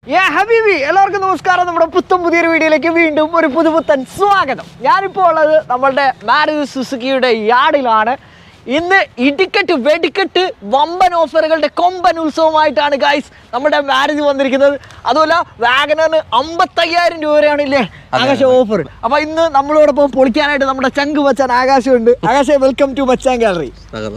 യാ ഹബീബി എല്ലാവർക്കും നമസ്കാരം നമ്മുടെ പുത്തൻ പുതിയൊരു വീഡിയോയിലേക്ക് വീണ്ടും ഒരു പുതുപുത്തൻ സ്വാഗതം ഞാനിപ്പോൾ ഉള്ളത് നമ്മളുടെ മാരുതി സുസുക്കിയുടെ യാർഡിലാണ് ഇന്ന് ഇടിക്കെട്ട് വെടിക്കെട്ട് വമ്പൻ ഓഫറുകളുടെ കൊമ്പൻ ഉത്സവമായിട്ടാണ് ഗൈസ് നമ്മുടെ മാരുതി വന്നിരിക്കുന്നത് അതുമല്ല വാഗനറിന് അമ്പത്തയ്യായിരം രൂപ വരെയാണ് ഇല്ലേ ആകാശ ഓഫർ അപ്പൊ ഇന്ന് നമ്മളോടൊപ്പം പൊളിക്കാനായിട്ട് നമ്മുടെ ചങ്ക് മച്ചാൻ ആകാശമുണ്ട് ആകാശ വെൽക്കം ടു മച്ചാൻ ഗാലറി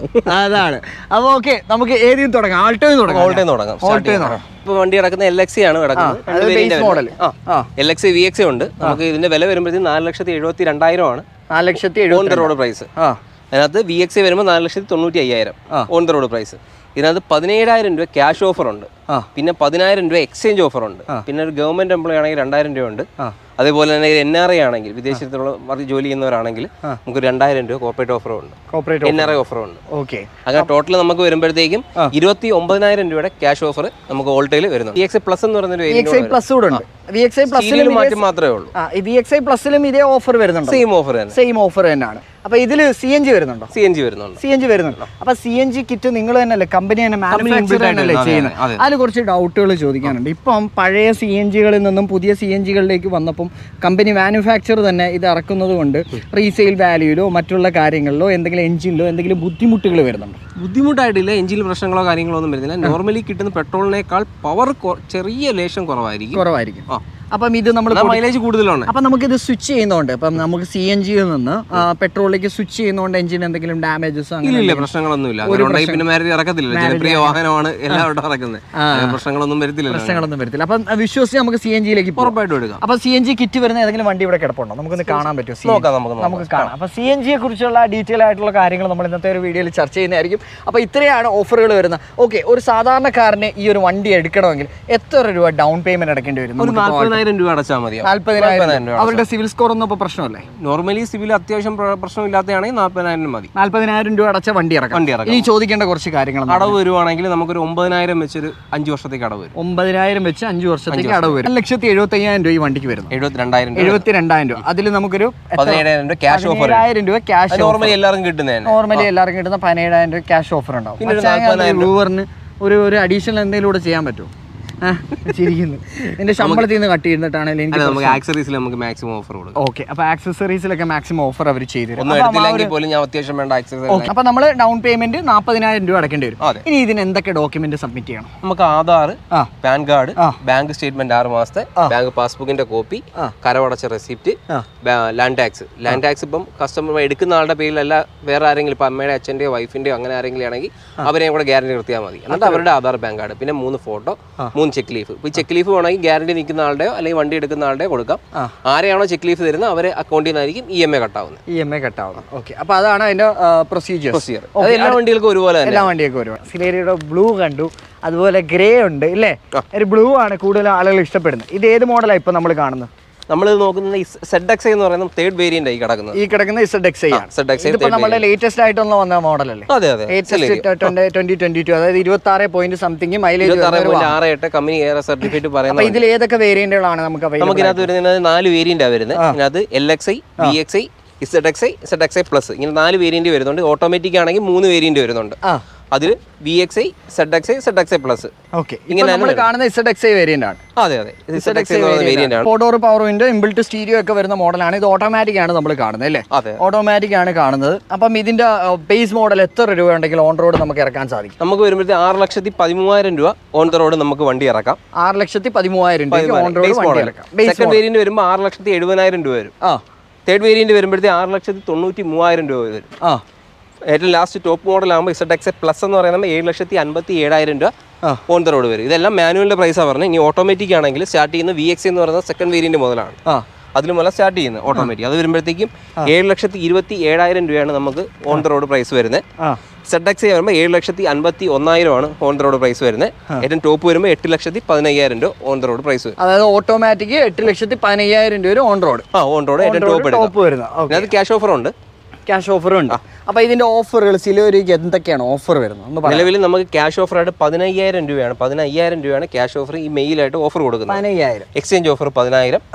അതാണ് അപ്പൊ ഓക്കെ നമുക്ക് ഏതിയും തുടങ്ങാം ആൾട്ടോയിൽ തുടങ്ങാം ഓൾട്ടേന്ന് തുടങ്ങാം ഓൾട്ടോയിൽ തുടങ്ങാം ഇപ്പൊ വണ്ടി കിടക്കുന്ന എൽ എക്സി ആണ് കിടക്കുന്നത് ആ, അത് base model. ആ. എൽ എക്സി വി എക്സി ഉണ്ട് നമുക്ക് ഇതിന്റെ വില വരുമ്പോഴത്തേക്കും നാല് ലക്ഷത്തി എഴുപത്തി രണ്ടായിരം ആണ് നാല് ലക്ഷത്തി ഓൺ എഴുപത്തി ദ റോഡ് പ്രൈസ് ആ അതിനകത്ത് വി എക്സി വരുമ്പോൾ നാല് ലക്ഷത്തി തൊണ്ണൂറ്റി അയ്യായിരം ഓൺ ദ റോഡ് പ്രൈസ് ഇതിനകത്ത് പതിനേഴായിരം രൂപ ക്യാഷ് ഓഫർ ഉണ്ട് ആ. പിന്നെ പതിനായിരം രൂപ എക്സ്ചേഞ്ച് ഓഫർ ഉണ്ട് പിന്നെ ഒരു ഗവൺമെന്റ് എംപ്ലോയി ആണെങ്കിൽ രണ്ടായിരം രൂപ ഉണ്ട് ആ. അതേപോലെ തന്നെ എൻ ആർ ഐ ആണെങ്കിൽ വിദേശത്തുള്ള വർക്ക് ജോലി ചെയ്യുന്നവരാണെങ്കിൽ നമുക്ക് രണ്ടായിരം രൂപ കോർപ്പറേറ്റ് ഓഫറും ഉണ്ട് കോപ്പറേറ്റ് എൻ ആർ ഐ ഓഫറും ഉണ്ട് ഓക്കെ അങ്ങനെ ടോട്ടൽ നമുക്ക് വരുമ്പോഴത്തേക്കും ഇരുപത്തി ഒമ്പതിനായിരം രൂപയുടെ ക്യാഷ് ഓഫർ നമുക്ക് ഓൾട്ടയിൽ വരുന്നു വി എക്സ് പ്ലസ് എന്ന് പറയുന്ന വി എക്സ് ഐ പ്ലസ് കൂടെ ഉണ്ട് വി എക്സ് ഐ പ്ലസിലും മാറ്റം മാത്രമേ ഉള്ളൂ ആ വി എക്സ് ഐ പ്ലസിലും ഇതേ ഓഫർ വരുന്നുണ്ട് സെയിം ഓഫർ തന്നെ സെയിം ഓഫർ തന്നെയാണ് അപ്പൊ ഇതിൽ സി എൻ ജി വരുന്നുണ്ടോ സി എൻ ജി വരുന്നുണ്ട് സി എൻ ജി വരുന്നുണ്ടോ അപ്പൊ സി എൻ ജി കിറ്റ് നിങ്ങൾ തന്നെയല്ലേ കമ്പനി തന്നെ മാനുഫാക്ചർ തന്നെയല്ലേ അതെ, ചെയ്യുന്നത് അതെ. അതിൽ കുറച്ച് ഡൗട്ടുകൾ ചോദിക്കാനുണ്ട് ഇപ്പം പഴയ സി എൻ ജികളിൽ നിന്നും പുതിയ സി എൻ ജികളിലേക്ക് വന്നപ്പം കമ്പനി മാനുഫാക്ചർ തന്നെ ഇത് ഇറക്കുന്നത് കൊണ്ട് റീസെയിൽ വാല്യൂയിലോ മറ്റുള്ള കാര്യങ്ങളിലോ എന്തെങ്കിലും എഞ്ചിനിലോ എന്തെങ്കിലും ബുദ്ധിമുട്ടുകൾ വരുന്നുണ്ടോ ബുദ്ധിമുട്ടായിട്ടില്ല എഞ്ചിൻ പ്രശ്നങ്ങളോ കാര്യങ്ങളോ ഒന്നും വരുന്നില്ല നോർമലി കിട്ടുന്ന പെട്രോളിനേക്കാൾ പവർ ചെറിയ ലേശം കുറവായിരിക്കും കുറവായിരിക്കും ആ. അപ്പം ഇത് നമ്മൾ മൈലേജ് കൂടുതലാണ് അപ്പം നമുക്കിത് സ്വിച്ച് ചെയ്യുന്നതുകൊണ്ട് ഇപ്പം നമുക്ക് സി എൻ ജിയിൽ നിന്ന് ആ, പെട്രോളിലേക്ക് സ്വിച്ച് ചെയ്യുന്നതുകൊണ്ട് എഞ്ചിന് എന്തെങ്കിലും ഡാമേജസ് ഇല്ല ഇല്ല പ്രശ്നങ്ങളൊന്നുമില്ല അങ്ങനെ ഉണ്ടെങ്കിൽ പിന്നെ മാരുതി ഇറക്കത്തില്ല ജനപ്രിയ വാഹനമാണ് എല്ലാവരും ഇറക്കുന്നത് അങ്ങനെ പ്രശ്നങ്ങളൊന്നും വരുത്തില്ലല്ലോ പ്രശ്നങ്ങളൊന്നും വരത്തില്ല അപ്പം വിശ്വസിച്ച് നമുക്ക് സി എൻ ജിയിലേക്ക് പോകാം ഉറപ്പായിട്ടും എടുക്കാം അപ്പൊ സി എൻ ജി കിറ്റ് വരുന്ന ഏതെങ്കിലും വണ്ടി ഇവിടെ കിടപ്പുണ്ടോ നമുക്കൊന്ന് കാണാൻ പറ്റുമോ CNG? നോക്കാം നമുക്ക് നോക്കാം നമുക്ക് കാണാം അപ്പൊ സി എൻ ജിയെ കുറിച്ചുള്ള ഡീറ്റെയിൽ ആയിട്ടുള്ള കാര്യങ്ങൾ നമ്മൾ ഇന്നത്തെ ഒരു വീഡിയോയിൽ ചർച്ച ചെയ്യുന്നതായിരിക്കും അപ്പൊ ഇത്രയാണ് ഓഫറുകൾ വരുന്നത് ഓക്കെ ഒരു സാധാരണക്കാരന് ഈ ഒരു വണ്ടി എടുക്കണമെങ്കിൽ എത്ര രൂപ ഡൗൺ പേയ്മെന്റ് അടക്കേണ്ടി വരും ഒരു നാല്പതിനായിരം രൂപ അടച്ചാൽ മതിയാവും നാല്പതിനായിരം രൂപ അവരുടെ സിവിൽ സ്കോർ ഒന്നും ഇപ്പൊ പ്രശ്നമല്ലേ നോർമലി സിവിൽ അത്യാവശ്യം പ്ര- പ്രശ്നമില്ലാത്തതാണെങ്കിൽ നാല്പതിനായിരം മതി നാല്പതിനായിരം രൂപ അടച്ച വണ്ടി ഇറക്കാം വണ്ടി ഇറക്കാം ഇനി ചോദിക്കേണ്ട കുറച്ച് കാര്യങ്ങൾ അടവ് വരുവാണെങ്കിൽ നമുക്കൊരു ഒമ്പതിനായിരം വെച്ചൊരു അഞ്ച് വർഷത്തേക്ക് അടവ് വരും ഒമ്പതിനായിരം വെച്ച് അഞ്ച് വർഷത്തേക്ക് അടവ് വരും ഒരു ലക്ഷത്തി എഴുപത്തി അയ്യായിരം രൂപ ഈ വണ്ടിക്ക് വരുന്നു എഴുപത്തിരണ്ടായിരം രൂപ എഴുപത്തി രണ്ടായിരം രൂപ അതിൽ നമുക്കൊരു പതിനേഴായിരം രൂപ ക്യാഷ് ഓഫർ പതിനേഴായിരം രൂപ ക്യാഷ് നോർമലി എല്ലാവർക്കും കിട്ടുന്നതന്നെ നോർമലി എല്ലാവർക്കും കിട്ടുന്ന പതിനേഴായിരം രൂപ ക്യാഷ് ഓഫർ ഉണ്ടാവും പിന്നെ ഒരു മച്ചാങ്ങ അത് നാല്പതിനായിരം വ്യൂവറിന് ഒരു ഒരു അഡീഷണൽ എന്തെങ്കിലും കൂടെ ചെയ്യാൻ പറ്റുമോ ആ, ചിരിക്കുന്നു നിന്റെ ശമ്പളത്തിൽ നിന്ന് കട്ട് ചെയ്തിട്ടാണെങ്കിൽ എനിക്ക് അല്ല നമുക്ക് ആക്സറീസിൽ നമുക്ക് മാക്സിമം ഓഫർ കൊടുക്കും ഓക്കെ അപ്പൊ ആക്സസറീസിലൊക്കെ മാക്സിമം ഓഫർ അവർ ചെയ്തു തരും ഒന്നും എടുത്തില്ലെങ്കിൽ പോലും ഞാൻ അത്യാവശ്യം വേണ്ട ആക്സറീസ് ഓക്കെ അപ്പൊ നമ്മൾ ഡൗൺ പേയ്മെന്റ് നാൽപ്പതിനായിരം രൂപ അടക്കേണ്ടി വരും അതെ. ഇനി ഇതിന് എന്തൊക്കെ ഡോക്യുമെന്റ് സബ്മിറ്റ് ചെയ്യണം നമുക്ക് ആധാർ ആ. പാൻ കാർഡ് ആ. ബാങ്ക് സ്റ്റേറ്റ്മെന്റ് ആറ് മാസത്തെ ബാങ്ക് പാസ്ബുക്കിന്റെ കോപ്പി കരമടച്ച റെസിപ്റ്റ് ആ. ലാൻഡ് ടാക്സ് ലാൻഡ് ടാക്സ് ഇപ്പം കസ്റ്റമർ എടുക്കുന്ന ആളുടെ പേരിലല്ല വേറെ ആരെങ്കിലും ഇപ്പം അമ്മയുടെ അച്ഛൻ്റെയോ വൈഫിൻ്റെയോ അങ്ങനെ ആരെങ്കിലും ആണെങ്കിൽ അവരെയും കൂടെ ഗ്യാരണ്ടി നിർത്തിയാൽ മതി എന്നിട്ട് അവരുടെ ആധാർ ബാങ്ക് കാർഡ് പിന്നെ മൂന്ന് ഫോട്ടോ മൂന്ന് ചെക്ക് ലീഫ് ഇപ്പോൾ ചെക്ക് ലീഫ് വേണമെങ്കിൽ ഗ്യാരണ്ടി നിൽക്കുന്ന ആളുടെയോ അല്ലെങ്കിൽ വണ്ടി എടുക്കുന്ന ആളുടെയോ കൊടുക്കാം ആ. ആരെയാണോ ചെക്ക് ലീഫ് തരുന്നത് അവരെ അക്കൗണ്ടിൽ നിന്നായിരിക്കും ഇ എം എ കട്ടാവുന്നത് ഇ എം ഐ കട്ടാവണം ഓക്കെ അപ്പൊ അതാണ് അതിന്റെ പ്രൊസീജിയർ പ്രൊസീജിയർ അത് എല്ലാ വണ്ടികൾക്കും ഒരുപോലെ തന്നെ എല്ലാ വണ്ടിയൊക്കെ വരും സിലേരിയുടെ ബ്ലൂ കണ്ടു അതുപോലെ ഗ്രേ ഉണ്ട് ഇല്ലേ ഒരു ബ്ലൂ ആണ് കൂടുതൽ ആളുകൾ ഇഷ്ടപ്പെടുന്നത് ഇത് ഏത് മോഡലാണ് ഇപ്പൊ നമ്മൾ കാണുന്നത് നമ്മൾ നോക്കുന്നത് സെഡ് എക്സ് എന്ന് പറയുന്ന തേർഡ് വേരിയന്റ് ആയി കിടക്കുന്നത് ഈ കിടക്കുന്ന ഇസഡ് എക്സ് ആണ് സെഡ് എക്സ് ഇതിപ്പോ നമ്മുടെ ലേറ്റസ്റ്റ് ആയിട്ടൊന്ന് വന്ന മോഡലല്ലേ അതെ അതെ ട്വന്റി ട്വന്റി ടു അതായത് ഇരുപത്തി ആറ് പോയിന്റ് സംതിങ് മൈലേജ് ഇരുപത്താറ് പോയിന്റ് ആറ് എട്ട് കമ്പനി എയർ സർട്ടിഫിക്കറ്റ് അപ്പൊ പറയുന്നത് ഇതിൽ ഏതൊക്കെ വേരിയന്റുകളാണ് നമുക്ക് നമുക്ക് അവൈലബിൾ ഇതിനകത്ത് വരുന്നത് നാല് വേരിയന്റാണ് വരുന്നത് ഇതിനകത്ത് L X I V X I Z X I Z X I plus ഇങ്ങനെ നാല് വേരിയന്റ് വരുന്നുണ്ട് ഓട്ടോമാറ്റിക് ആണെങ്കിൽ മൂന്ന് വേരിയന്റ് വരുന്നുണ്ട് ആ അതിൽ V X I Z X I Z X I plus okay ഇപ്പൊ നമ്മൾ കാണുന്ന ഇസഡ് എക്സ് ഐ വേരിയന്റ് ആണ് അതെ അതെ ഇസഡ് എക്സ് ഐ എന്ന് പറയുന്ന വേരിയന്റ് ആണ് four door power window inbuilt stereo ഒക്കെ വരുന്ന മോഡലാണ് ഇത് ഓട്ടോമാറ്റിക് ആണ് നമ്മൾ കാണുന്നത് അല്ലേ അതെ ഓട്ടോമാറ്റിക് ആണ് കാണുന്നത് അപ്പം ഇതിന്റെ ബേസ് മോഡൽ എത്ര രൂപ ഉണ്ടെങ്കിൽ ഓൺ റോഡ് നമുക്ക് ഇറക്കാൻ സാധിക്കും നമുക്ക് വരുമ്പോഴത്തെ ആറ് ലക്ഷത്തി പതിമൂവായിരം രൂപ ഓൺ ദ റോഡ് നമുക്ക് വണ്ടി ഇറക്കാം ആറ് ലക്ഷത്തി പതിമൂവായിരം രൂപ ഓൺ റോഡ് ബേസ് വണ്ടി മോഡൽ ഇറക്കാം ബേസ് സെക്കൻഡ് വേരിയന്റ് വരുമ്പോൾ ആറ് ലക്ഷത്തി എഴുപതിനായിരം രൂപ വരും ആ തേർഡ് വേരിയന്റ് വരുമ്പോഴത്തെ ആറ് ലക്ഷത്തി തൊണ്ണൂറ്റി മൂവായിരം രൂപ വരും ആ ഏറ്റവും ലാസ്റ്റ് ടോപ്പ് മോഡൽ ആകുമ്പോൾ ഇസഡ് എക്സ് പ്ലസ് എന്ന് പറയുന്നത് ഏഴ് ലക്ഷത്തി അൻപത്തി ഏഴായിരം രൂപ ആ. ഓൺ ദ റോഡ് വരും ഇതെല്ലാം മാനുവലിന്റെ പ്രൈസാണ് പറഞ്ഞത് ഇനി ഓട്ടോമാറ്റിക് ആണെങ്കിൽ സ്റ്റാർട്ട് ചെയ്യുന്ന വി എക്സ് എന്ന് പറയുന്നത് സെക്കൻഡ് വേരിയന്റ് മുതലാണ് ആ അതിൽ മുതൽ സ്റ്റാർട്ട് ചെയ്യുന്നത് ഓട്ടോമാറ്റിക് അത് വരുമ്പോഴത്തേക്കും ഏഴ് ലക്ഷത്തി ഇരുപത്തി ഏഴായിരം രൂപയാണ് നമുക്ക് ഓൺ ദ റോഡ് പ്രൈസ് വരുന്നത് ആ സെഡ് എക്സ് വരുമ്പോൾ ഏഴ് ലക്ഷത്തി അൻപത്തി ഒന്നായിരമാണ് ഓൺ ദ റോഡ് പ്രൈസ് വരുന്നത് ഏറ്റവും ടോപ്പ് വരുമ്പോൾ എട്ട് ലക്ഷത്തി പതിനയ്യായിരം രൂപ ഓൺ ദ റോഡ് പ്രൈസ് വരും അതായത് ഓട്ടോമാറ്റിക് എട്ട് ലക്ഷത്തി പതിനയ്യായിരം രൂപ ഓൺ റോഡ് ആ ഓൺ റോഡ് ഏറ്റവും ടോപ്പ് എടുക്കാം ടോപ്പ് വരുന്ന ഓക്കെ അതിനകത്ത് ക്യാഷ് ഓഫർ ഉണ്ട് ക്യാഷ് ഓഫറും ഉണ്ട് അപ്പൊ ഇതിന്റെ ഓഫറുകൾ സിലോരിക്ക് എന്തൊക്കെയാണ് ഓഫർ വരുന്നത് ഒന്ന് പറയാം നിലവിൽ നമുക്ക് ക്യാഷ് ഓഫർ ആയിട്ട് പതിനയ്യായിരം രൂപയാണ് പതിനയ്യായിരം രൂപയാണ് ക്യാഷ് ഓഫർ ഈ മെയിലായിട്ട് ഓഫർ കൊടുക്കുന്നത് പതിനയ്യായിരം എക്സ്ചേഞ്ച് ഓഫർ പതിനായിരം ആ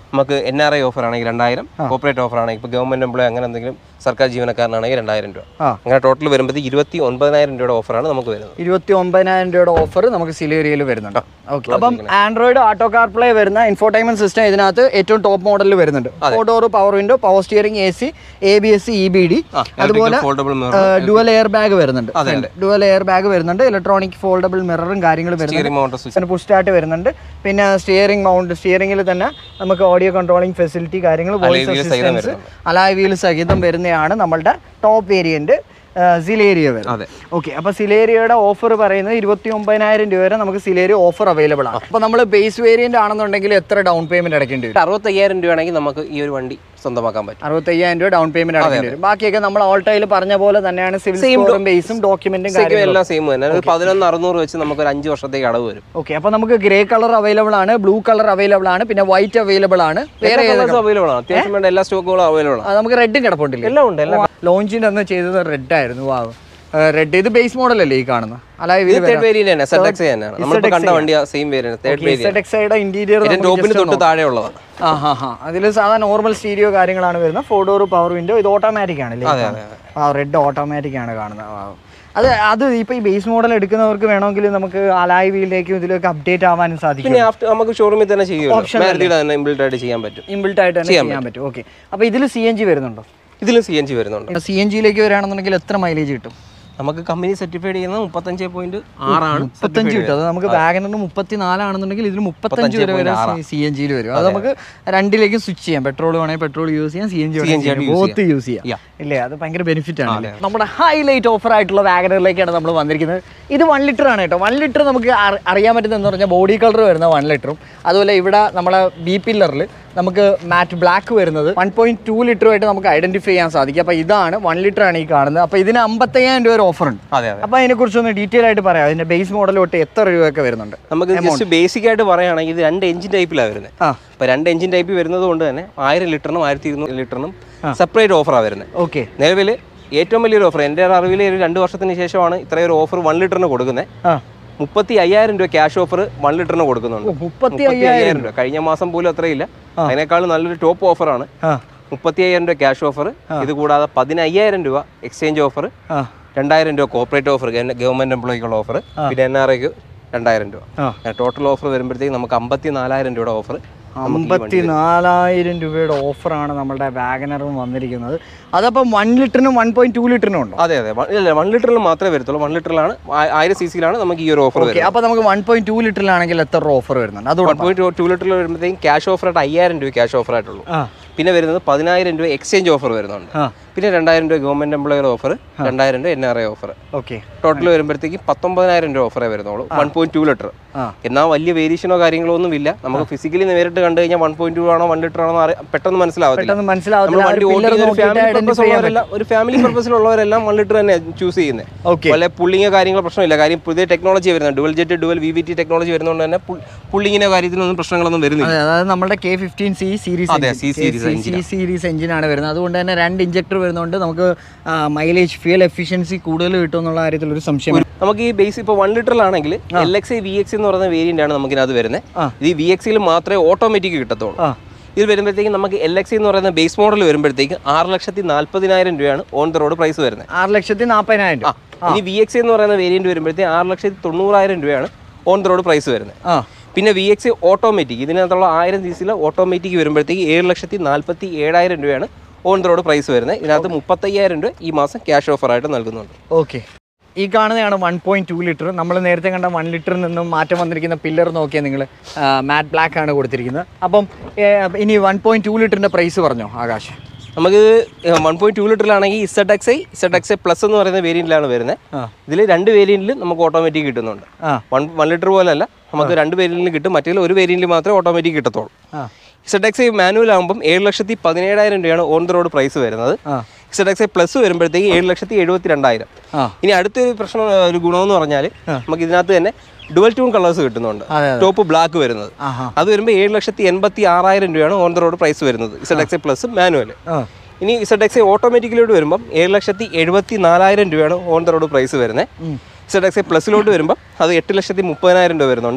നമുക്ക് എൻ ആർ ഐ ഓഫർ ആണെങ്കിൽ രണ്ടായിരം കോപ്പറേറ്റ് ഓഫർ ആണെങ്കിൽ ഇപ്പോൾ ഗവൺമെന്റ് എംപ്ലോയി അങ്ങനെ എന്തെങ്കിലും സർക്കാർ ജീവനക്കാരനാണെങ്കിൽ രണ്ടായിരം രൂപ ആ. അങ്ങനെ ടോട്ടൽ വരുമ്പോൾ ഇരുപത്തി ഒൻപതിനായിരം രൂപയുടെ ഓഫറാണ് നമുക്ക് വരുന്നത് ഇരുപത്തി ഒമ്പതിനായിരം രൂപയുടെ ഓഫർ നമുക്ക് സിലേരിയയിൽ വരുന്നുണ്ട് ഓക്കെ അപ്പം ആൻഡ്രോയിഡ് ഓട്ടോ കാർ പ്ലേ വരുന്ന ഇൻഫോർടൈൻമെന്റ് സിസ്റ്റം ഇതിനകത്ത് ഏറ്റവും ടോപ്പ് മോഡലിൽ വരുന്നുണ്ട് four power window power steering A C A B S E B D അതുപോലെ ഫോൾഡബിൾ ഡുവൽ എയർ ബാഗ് വരുന്നുണ്ട് ഡുവൽ എയർ ബാഗ് വരുന്നുണ്ട് ഇലക്ട്രോണിക് ഫോൾഡബിൾ മിററും കാര്യങ്ങളും വരുന്നുണ്ട് സ്റ്റിയറിംഗ് മൗണ്ടർ സ്വിച്ച് പിന്നെ പുഷ് സ്റ്റാർട്ട് വരുന്നുണ്ട് പിന്നെ സ്റ്റിയറിംഗ് മൗണ്ട് സ്റ്റിയറിംഗിൽ തന്നെ നമുക്ക് ഓഡിയോ കൺട്രോളിംഗ് ഫെസിലിറ്റി കാര്യങ്ങൾ വോയിസ് wheel സഹിതം അസിസ്റ്റൻസ് അലായ് വീൽ സഹിതം വരുന്നതാണ് നമ്മളുടെ ടോപ്പ് വേരിയന്റ് സിലേരിയ വരും അതെ ഓക്കെ അപ്പോൾ സിലേരിയയുടെ ഓഫർ പറയുന്നത് ഇരുപത്തി ഒമ്പതിനായിരം രൂപ വരെ നമുക്ക് സിലേരിയ ഓഫർ അവൈലബിൾ ആണ് അപ്പോൾ നമ്മൾ ബേസ് വേരിയന്റ് ആണെന്നുണ്ടെങ്കിൽ എത്ര ഡൗൺ പേയ്മെന്റ് അടയ്ക്കേണ്ടി വരും അറുപത്തയ്യായിരം രൂപയാണെങ്കിൽ നമുക്ക് ഈ ഒരു വണ്ടി സ്വന്തമാക്കാൻ പറ്റും അറുപത്തയ്യായിരം രൂപ ഡൗൺ പേയ്മെന്റ് അടയ്ക്കേണ്ടി വരും ബാക്കിയൊക്കെ നമ്മൾ ഓൾട്ടയിൽ പറഞ്ഞ പോലെ തന്നെയാണ് സിവിൽ സ്കോറും ബേസും ഡോക്യുമെന്റും ശരിക്കും എല്ലാം സെയിം തന്നെ ഒരു പതിനൊന്ന് അറുന്നൂറ് വെച്ച് നമുക്ക് ഒരു അഞ്ച് വർഷത്തേക്ക് അടവ് വരും ഓക്കെ അപ്പോൾ നമുക്ക് ഗ്രേ കളർ അവൈലബിൾ ആണ് ബ്ലൂ കളർ അവൈലബിൾ ആണ് പിന്നെ വൈറ്റ് അവൈലബിൾ ആണ് വേറെ അവൈലബിൾ ആണ് അത്യാവശ്യം വേണ്ട എല്ലാ സ്റ്റോക്കുകളും അവൈലബിൾ ആണ് ആ, നമുക്ക് റെഡും കിടപ്പുണ്ടില്ലേ എല്ലാം ഉണ്ട് എല്ലാം ലോഞ്ചിന്റെ അന്ന് ചെയ്തത് റെഡ് ആയിരുന്നു വാ റെഡ് ഇത് ബേസ് മോഡൽ അല്ലേ ഈ കാണുന്നത് അലായ തേർഡ് വേരിയന്റ് തന്നെ സെഡ് എക്സ് തന്നെയാണ് നമ്മളിപ്പോൾ കണ്ട വണ്ടി സെയിം വേരിയന്റ് തേർഡ് വേരിയന്റ് എക്സൈഡ് ഇന്റീരിയർ ഇതിന്റെ ടോപ്പിന് തൊട്ട് താഴെ ഉള്ളതാണ് ആ ഹാ ഹാ അതിൽ സാധാരണ നോർമൽ സ്റ്റീരിയോ കാര്യങ്ങളാണ് വരുന്നത് ഫോർ ഡോർ പവർ വിൻഡോ ഇത് ഓട്ടോമാറ്റിക് ആണ് അതെ അതെ ആ റെഡ് ഓട്ടോമാറ്റിക് ആണ് കാണുന്നത് ആ. അത് അത് ഇപ്പൊ ഈ ബേസ് മോഡൽ എടുക്കുന്നവർക്ക് വേണമെങ്കിൽ നമുക്ക് അലായ് വീലിലേക്കും ഇതിലൊക്കെ അപ്ഡേറ്റ് ആവാനും സാധിക്കും പിന്നെ ആഫ്റ്റർ നമുക്ക് ഷോറൂമിൽ തന്നെ ചെയ്യുമല്ലോ മാരുതിയുടെ തന്നെ ഇൻബിൽഡ് ആയിട്ട് ചെയ്യാൻ പറ്റും ഇൻബിൽട്ട് ആയിട്ട് തന്നെ ചെയ്യാൻ പറ്റും ഓക്കെ അപ്പൊ ഇതിൽ സി എൻ ജി വരുന്നുണ്ടോ ഇതിലും സി എൻ ജി വരുന്നുണ്ട് സി എൻ ജിയിലേക്ക് വരികയാണെന്നുണ്ടെങ്കിൽ എത്ര മൈലേജ് കിട്ടും നമുക്ക് കമ്പനി സർട്ടിഫൈഡ് ചെയ്യുന്നത് മുപ്പത്തഞ്ച് പോയിന്റ് ആറാണ് മുപ്പത്തഞ്ച് കിട്ടും അത് നമുക്ക് വാഗനറിന് മുപ്പത്തി നാലാണെന്നുണ്ടെങ്കിൽ ഇതിൽ മുപ്പത്തഞ്ച് വരെ വരെ സി എൻ ജിയിൽ വരും അത് നമുക്ക് രണ്ടിലേക്കും സ്വിച്ച് ചെയ്യാം പെട്രോൾ വേണമെങ്കിൽ പെട്രോൾ യൂസ് ചെയ്യാം സി എൻ ജി ആയിട്ട് use ബോത്ത് യൂസ് ചെയ്യാം Yeah. ഇല്ലേ അത് ഭയങ്കര ബെനിഫിറ്റ് ആണ് നമ്മുടെ ഹൈലൈറ്റ് ഓഫർ ആയിട്ടുള്ള വാഗനറിലേക്കാണ് നമ്മൾ വന്നിരിക്കുന്നത് ഇത് വൺ ലിറ്റർ ആണ് കേട്ടോ വൺ ലിറ്റർ നമുക്ക് അറി- അറിയാൻ പറ്റുന്നത് എന്ന് പറഞ്ഞാൽ ബോഡി കളർ വരുന്ന വൺ ലിറ്ററും അതുപോലെ ഇവിടെ നമ്മളെ ബി പില്ലറിൽ നമുക്ക് മാറ്റ് ബ്ലാക്ക് വരുന്നത് വൺ പോയിന്റ് ടു ലിറ്ററുമായിട്ട് നമുക്ക് ഐഡന്റിഫൈ ചെയ്യാൻ സാധിക്കും അപ്പോൾ ഇതാണ് വൺ ലിറ്റർ ആണ് ഈ കാണുന്നത് അപ്പോൾ ഇതിന് അമ്പത്തയ്യായിരം രൂപ ഒരു ഓഫർ ഉണ്ട് അതെ അതെ അപ്പോൾ അതിനെക്കുറിച്ചൊന്ന് ഡീറ്റെയിൽ ആയിട്ട് പറയാം അതിന്റെ ബേസ് മോഡൽ തൊട്ട് എത്ര രൂപയൊക്കെ വരുന്നുണ്ട് നമുക്ക് ജസ്റ്റ് ബേസിക് ആയിട്ട് പറയുകയാണെങ്കിൽ ഇത് രണ്ട് എഞ്ചിൻ ടൈപ്പിലാണ് വരുന്നത് ആ അപ്പോൾ രണ്ട് എഞ്ചിൻ ടൈപ്പ് വരുന്നത് കൊണ്ട് തന്നെ ആയിരം ലിറ്ററിനും ആയിരത്തി ഇരുന്നൂറ് ലിറ്ററിനും സെപ്പറേറ്റ് ഓഫറാണ് വരുന്നത് ഓക്കെ നിലവിൽ ഏറ്റവും വലിയൊരു ഓഫർ എൻ്റെ അറിവിൽ ഒരു രണ്ട് വർഷത്തിന് ശേഷമാണ് ഇത്രയൊരു ഓഫർ വൺ ലിറ്ററിന് കൊടുക്കുന്നത് ആ മുപ്പത്തി അയ്യായിരം രൂപ ക്യാഷ് ഓഫർ വൺ ലിറ്ററിന് കൊടുക്കുന്നുണ്ട് മുപ്പത്തി മുപ്പത്തി അയ്യായിരം രൂപ കഴിഞ്ഞ മാസം പോലും അത്രയില്ല അതിനേക്കാളും നല്ലൊരു ടോപ്പ് ഓഫറാണ് ആ മുപ്പത്തി അയ്യായിരം രൂപ ക്യാഷ് ഓഫർ ഇത് കൂടാതെ പതിനയ്യായിരം രൂപ എക്സ്ചേഞ്ച് ഓഫർ ആ രണ്ടായിരം രൂപ കോപ്പറേറ്റ് ഓഫർ ഗവൺമെന്റ് എംപ്ലോയിക്കുള്ള ഓഫർ പിന്നെ എൻ ആർ ഐക്ക് രണ്ടായിരം രൂപ ആ ടോട്ടൽ ഓഫർ വരുമ്പോഴത്തേക്ക് നമുക്ക് അമ്പത്തി നാലായിരം രൂപയുടെ ഓഫർ അമ്പത്തി നാലായിരം രൂപയുടെ ഓഫറാണ് നമ്മുടെ വാഗനറും വന്നിരിക്കുന്നത് അതപ്പം വൺ ലിറ്ററിനും വൺ പോയിന്റ് ടു ലിറ്ററിനും ഉണ്ടോ അതെ അതെ വൺ- ഇല്ല വൺ ലിറ്ററിൽ മാത്രമേ വരത്തുള്ളൂ വൺ ലിറ്ററിലാണ് ആ- ആയിരം സി സിയിലാണ് നമുക്ക് ഈ ഒരു ഓഫർ ഓക്കെ അപ്പൊ നമുക്ക് വൺ പോയിന്റ് ടു ലിറ്ററിലാണെങ്കിൽ എത്ര രൂപ ഓഫർ വരുന്നുണ്ട് വൺ അതുകൊണ്ട് പോയിന്റ് ടു ലിറ്ററിൽ വരുമ്പോഴത്തേക്കും ക്യാഷ് ഓഫർ ആയിട്ട് അയ്യായിരം രൂപ ക്യാഷ് ഓഫർ ആയിട്ടുള്ളൂ ആ പിന്നെ വരുന്നത് പതിനായിരം രൂപ എക്സ്ചേഞ്ച് ഓഫർ വരുന്നുണ്ട് ആ പിന്നെ രണ്ടായിരം രൂപ ഗവൺമെന്റ് എംപ്ലോയർ ഓഫർ രണ്ടായിരം രൂപ N R I offer okay total വരുമ്പോഴത്തേക്ക് പത്തൊമ്പതിനായിരം രൂപ ഓഫറേ വരുന്നുള്ളൂ വൺ പോയിന്റ് ടു ലിറ്റർ ആ എന്നാൽ വലിയ വേരിയേഷനോ കാര്യങ്ങളോ ഒന്നും ഇല്ല നമുക്ക് ഫിസിക്കലി നേരിട്ട് കണ്ടു കഴിഞ്ഞാൽ വൺ പോയിന്റ് ടു ആണോ വൺ ലിറ്റർ ആണോ എന്ന് അറിയ- പെട്ടെന്ന് മനസ്സിലാവത്തില്ല പെട്ടെന്ന് നമ്മൾ മനസ്സിലാവത്തില്ല വണ്ടി ഒരു pillar ഓടിക്കുന്ന ഒരു നോക്കിയിട്ട് ഫാമിലി പർപ്പസ് identify ചെയ്യാൻ ഉള്ളവരെല്ലാം ഒരു ഫാമിലി പർപ്പസിലുള്ളവരെല്ലാം വൺ ലിറ്റർ തന്നെ ചൂസ് ചെയ്യുന്നത് ഓക്കെ വല്ല പുള്ളിങ്ങോ കാര്യങ്ങളോ പ്രശ്നമില്ല കാര്യം പുതിയ ടെക്നോളജി വരുന്നത് dual jet dual V V T technology വരുന്നതുകൊണ്ട് തന്നെ പുള്ളിങ്ങിനോ കാര്യത്തിനൊന്നും പ്രശ്നങ്ങളൊന്നും വരുന്നില്ല അതെ അതായത് നമ്മുടെ കെ ഫിഫ്റ്റീൻ സി സീരീസ് അതെ, C series സി സീരീസ് എഞ്ചിനാണ് വരുന്നത് അതുകൊണ്ട് തന്നെ രണ്ട് ഇഞ്ചക്ടർ വരുന്നതുകൊണ്ട് നമുക്ക് മൈലേജ് ഫ്യൂൽ എഫിഷ്യൻസി കൂടുതൽ കിട്ടും എന്നുള്ള കാര്യത്തിൽ ഒരു സംശയം നമുക്ക് ഈ ബേസ് ഇപ്പോൾ വൺ ലിറ്ററിലാണെങ്കിൽ L X I V X എന്ന് പറയുന്ന വേരിയന്റ് ആണ് നമുക്ക് ഇതിനകത്ത് വരുന്നത് ആ. ഇത് ഈ വി എക്സിൽ മാത്രമേ ഓട്ടോമാറ്റിക് കിട്ടത്തുള്ളൂ ആ ഇത് വരുമ്പോഴത്തേക്ക് നമുക്ക് എൽ എക്സ് എന്ന് പറയുന്ന ബേസ് മോഡൽ വരുമ്പോഴത്തേക്ക് ആറ് ലക്ഷത്തി നാൽപ്പതിനായിരം രൂപയാണ് ഓൺ ദ റോഡ് പ്രൈസ് വരുന്നത് ആറ് ലക്ഷത്തി നാൽപ്പതിനായിരം ആ രൂപ ഇനി വി എക്സ് എന്ന് പറയുന്ന വേരിയന്റ് വരുമ്പോഴത്തേക്ക് ആറ് ലക്ഷത്തി തൊണ്ണൂറായിരം രൂപയാണ് ഓൺ ദ റോഡ് പ്രൈസ് വരുന്നത് ആ പിന്നെ വി എക്സ് ഓട്ടോമാറ്റിക് ഇതിനകത്തുള്ള ആയിരം സി സിയിലെ ഓട്ടോമാറ്റിക് വരുമ്പോഴത്തേക്ക് ഏഴ് ലക്ഷത്തി നാൽപ്പത്തി ഏഴായിരം രൂപയാണ് ഓൺ ദ റോഡ് പ്രൈസ് വരുന്നത് ഇതിനകത്ത് മുപ്പത്തയ്യായിരം രൂപ ഈ മാസം ക്യാഷ് ഓഫറായിട്ട് നൽകുന്നുണ്ട് ഓക്കെ ഈ കാണുന്നതാണ് വൺ പോയിന്റ് ടു ലിറ്റർ നമ്മൾ നേരത്തെ കണ്ട വൺ ലിറ്ററിൽ നിന്നും മാറ്റം വന്നിരിക്കുന്ന പില്ലർ നോക്കിയാൽ നിങ്ങൾ മാറ്റ് ബ്ലാക്ക് ആണ് കൊടുത്തിരിക്കുന്നത് അപ്പം ഏ, ഇനി വൺ പോയിന്റ് ടു ലിറ്ററിന്റെ പ്രൈസ് പറഞ്ഞോ ആകാശ് നമുക്ക് വൺ പോയിന്റ് ടു ലിറ്ററിലാണെങ്കിൽ Z X I Z X I plus എന്ന് പറയുന്ന വേരിയന്റിലാണ് വരുന്നത് ആ ഇതിൽ രണ്ട് വേരിയന്റിൽ നമുക്ക് ഓട്ടോമാറ്റിക് കിട്ടുന്നുണ്ട് ആ വൺ വൺ ലിറ്റർ പോലല്ല നമുക്ക് രണ്ട് വേരിയന്റിൽ കിട്ടും മറ്റേ ഒരു വേരിയന്റിൽ മാത്രമേ ഓട്ടോമാറ്റിക് കിട്ടത്തുള്ളൂ ആ ഇസഡ് എക്സ് ഐ മാനുവൽ ആകുമ്പം ഏഴ് ലക്ഷത്തി പതിനേഴായിരം രൂപയാണ് ഓൺ ദ റോഡ് പ്രൈസ് വരുന്നത് ആ ഇസഡ് എക്സ് ഐ പ്ലസ് വരുമ്പോഴത്തേക്ക് ഏഴ് ലക്ഷത്തി എഴുപത്തി രണ്ടായിരം ആ ഇനി അടുത്തൊരു പ്രശ്നം ഒരു ഗുണമെന്ന് പറഞ്ഞാൽ നമുക്ക് ഇതിനകത്ത് തന്നെ ഡുവൽ ട്യൂൺ കളേഴ്സ് കിട്ടുന്നുണ്ട് അതെ അതെ ടോപ്പ് ബ്ലാക്ക് വരുന്നത് ആഹാ അത് വരുമ്പോൾ ഏഴ് ലക്ഷത്തി എൺപത്തി ആറായിരം രൂപയാണ് ഓൺ ദ റോഡ് പ്രൈസ് വരുന്നത് Z X I plus manual ആ ഇനി ഇസഡ് എക്സ് ഐ ഓട്ടോമാറ്റിക്കിലോട്ട് വരുമ്പം ഏഴ് ലക്ഷത്തി എഴുപത്തി നാലായിരം രൂപയാണ് ഓൺ ദ റോഡ് പ്രൈസ് വരുന്നത് ഉം. ഇസഡ് എക്സ് ഐ പ്ലസിലോട്ട് വരുമ്പോൾ അത് എട്ട് ലക്ഷത്തി മുപ്പതിനായിരം രൂപ വരുന്നുണ്ട്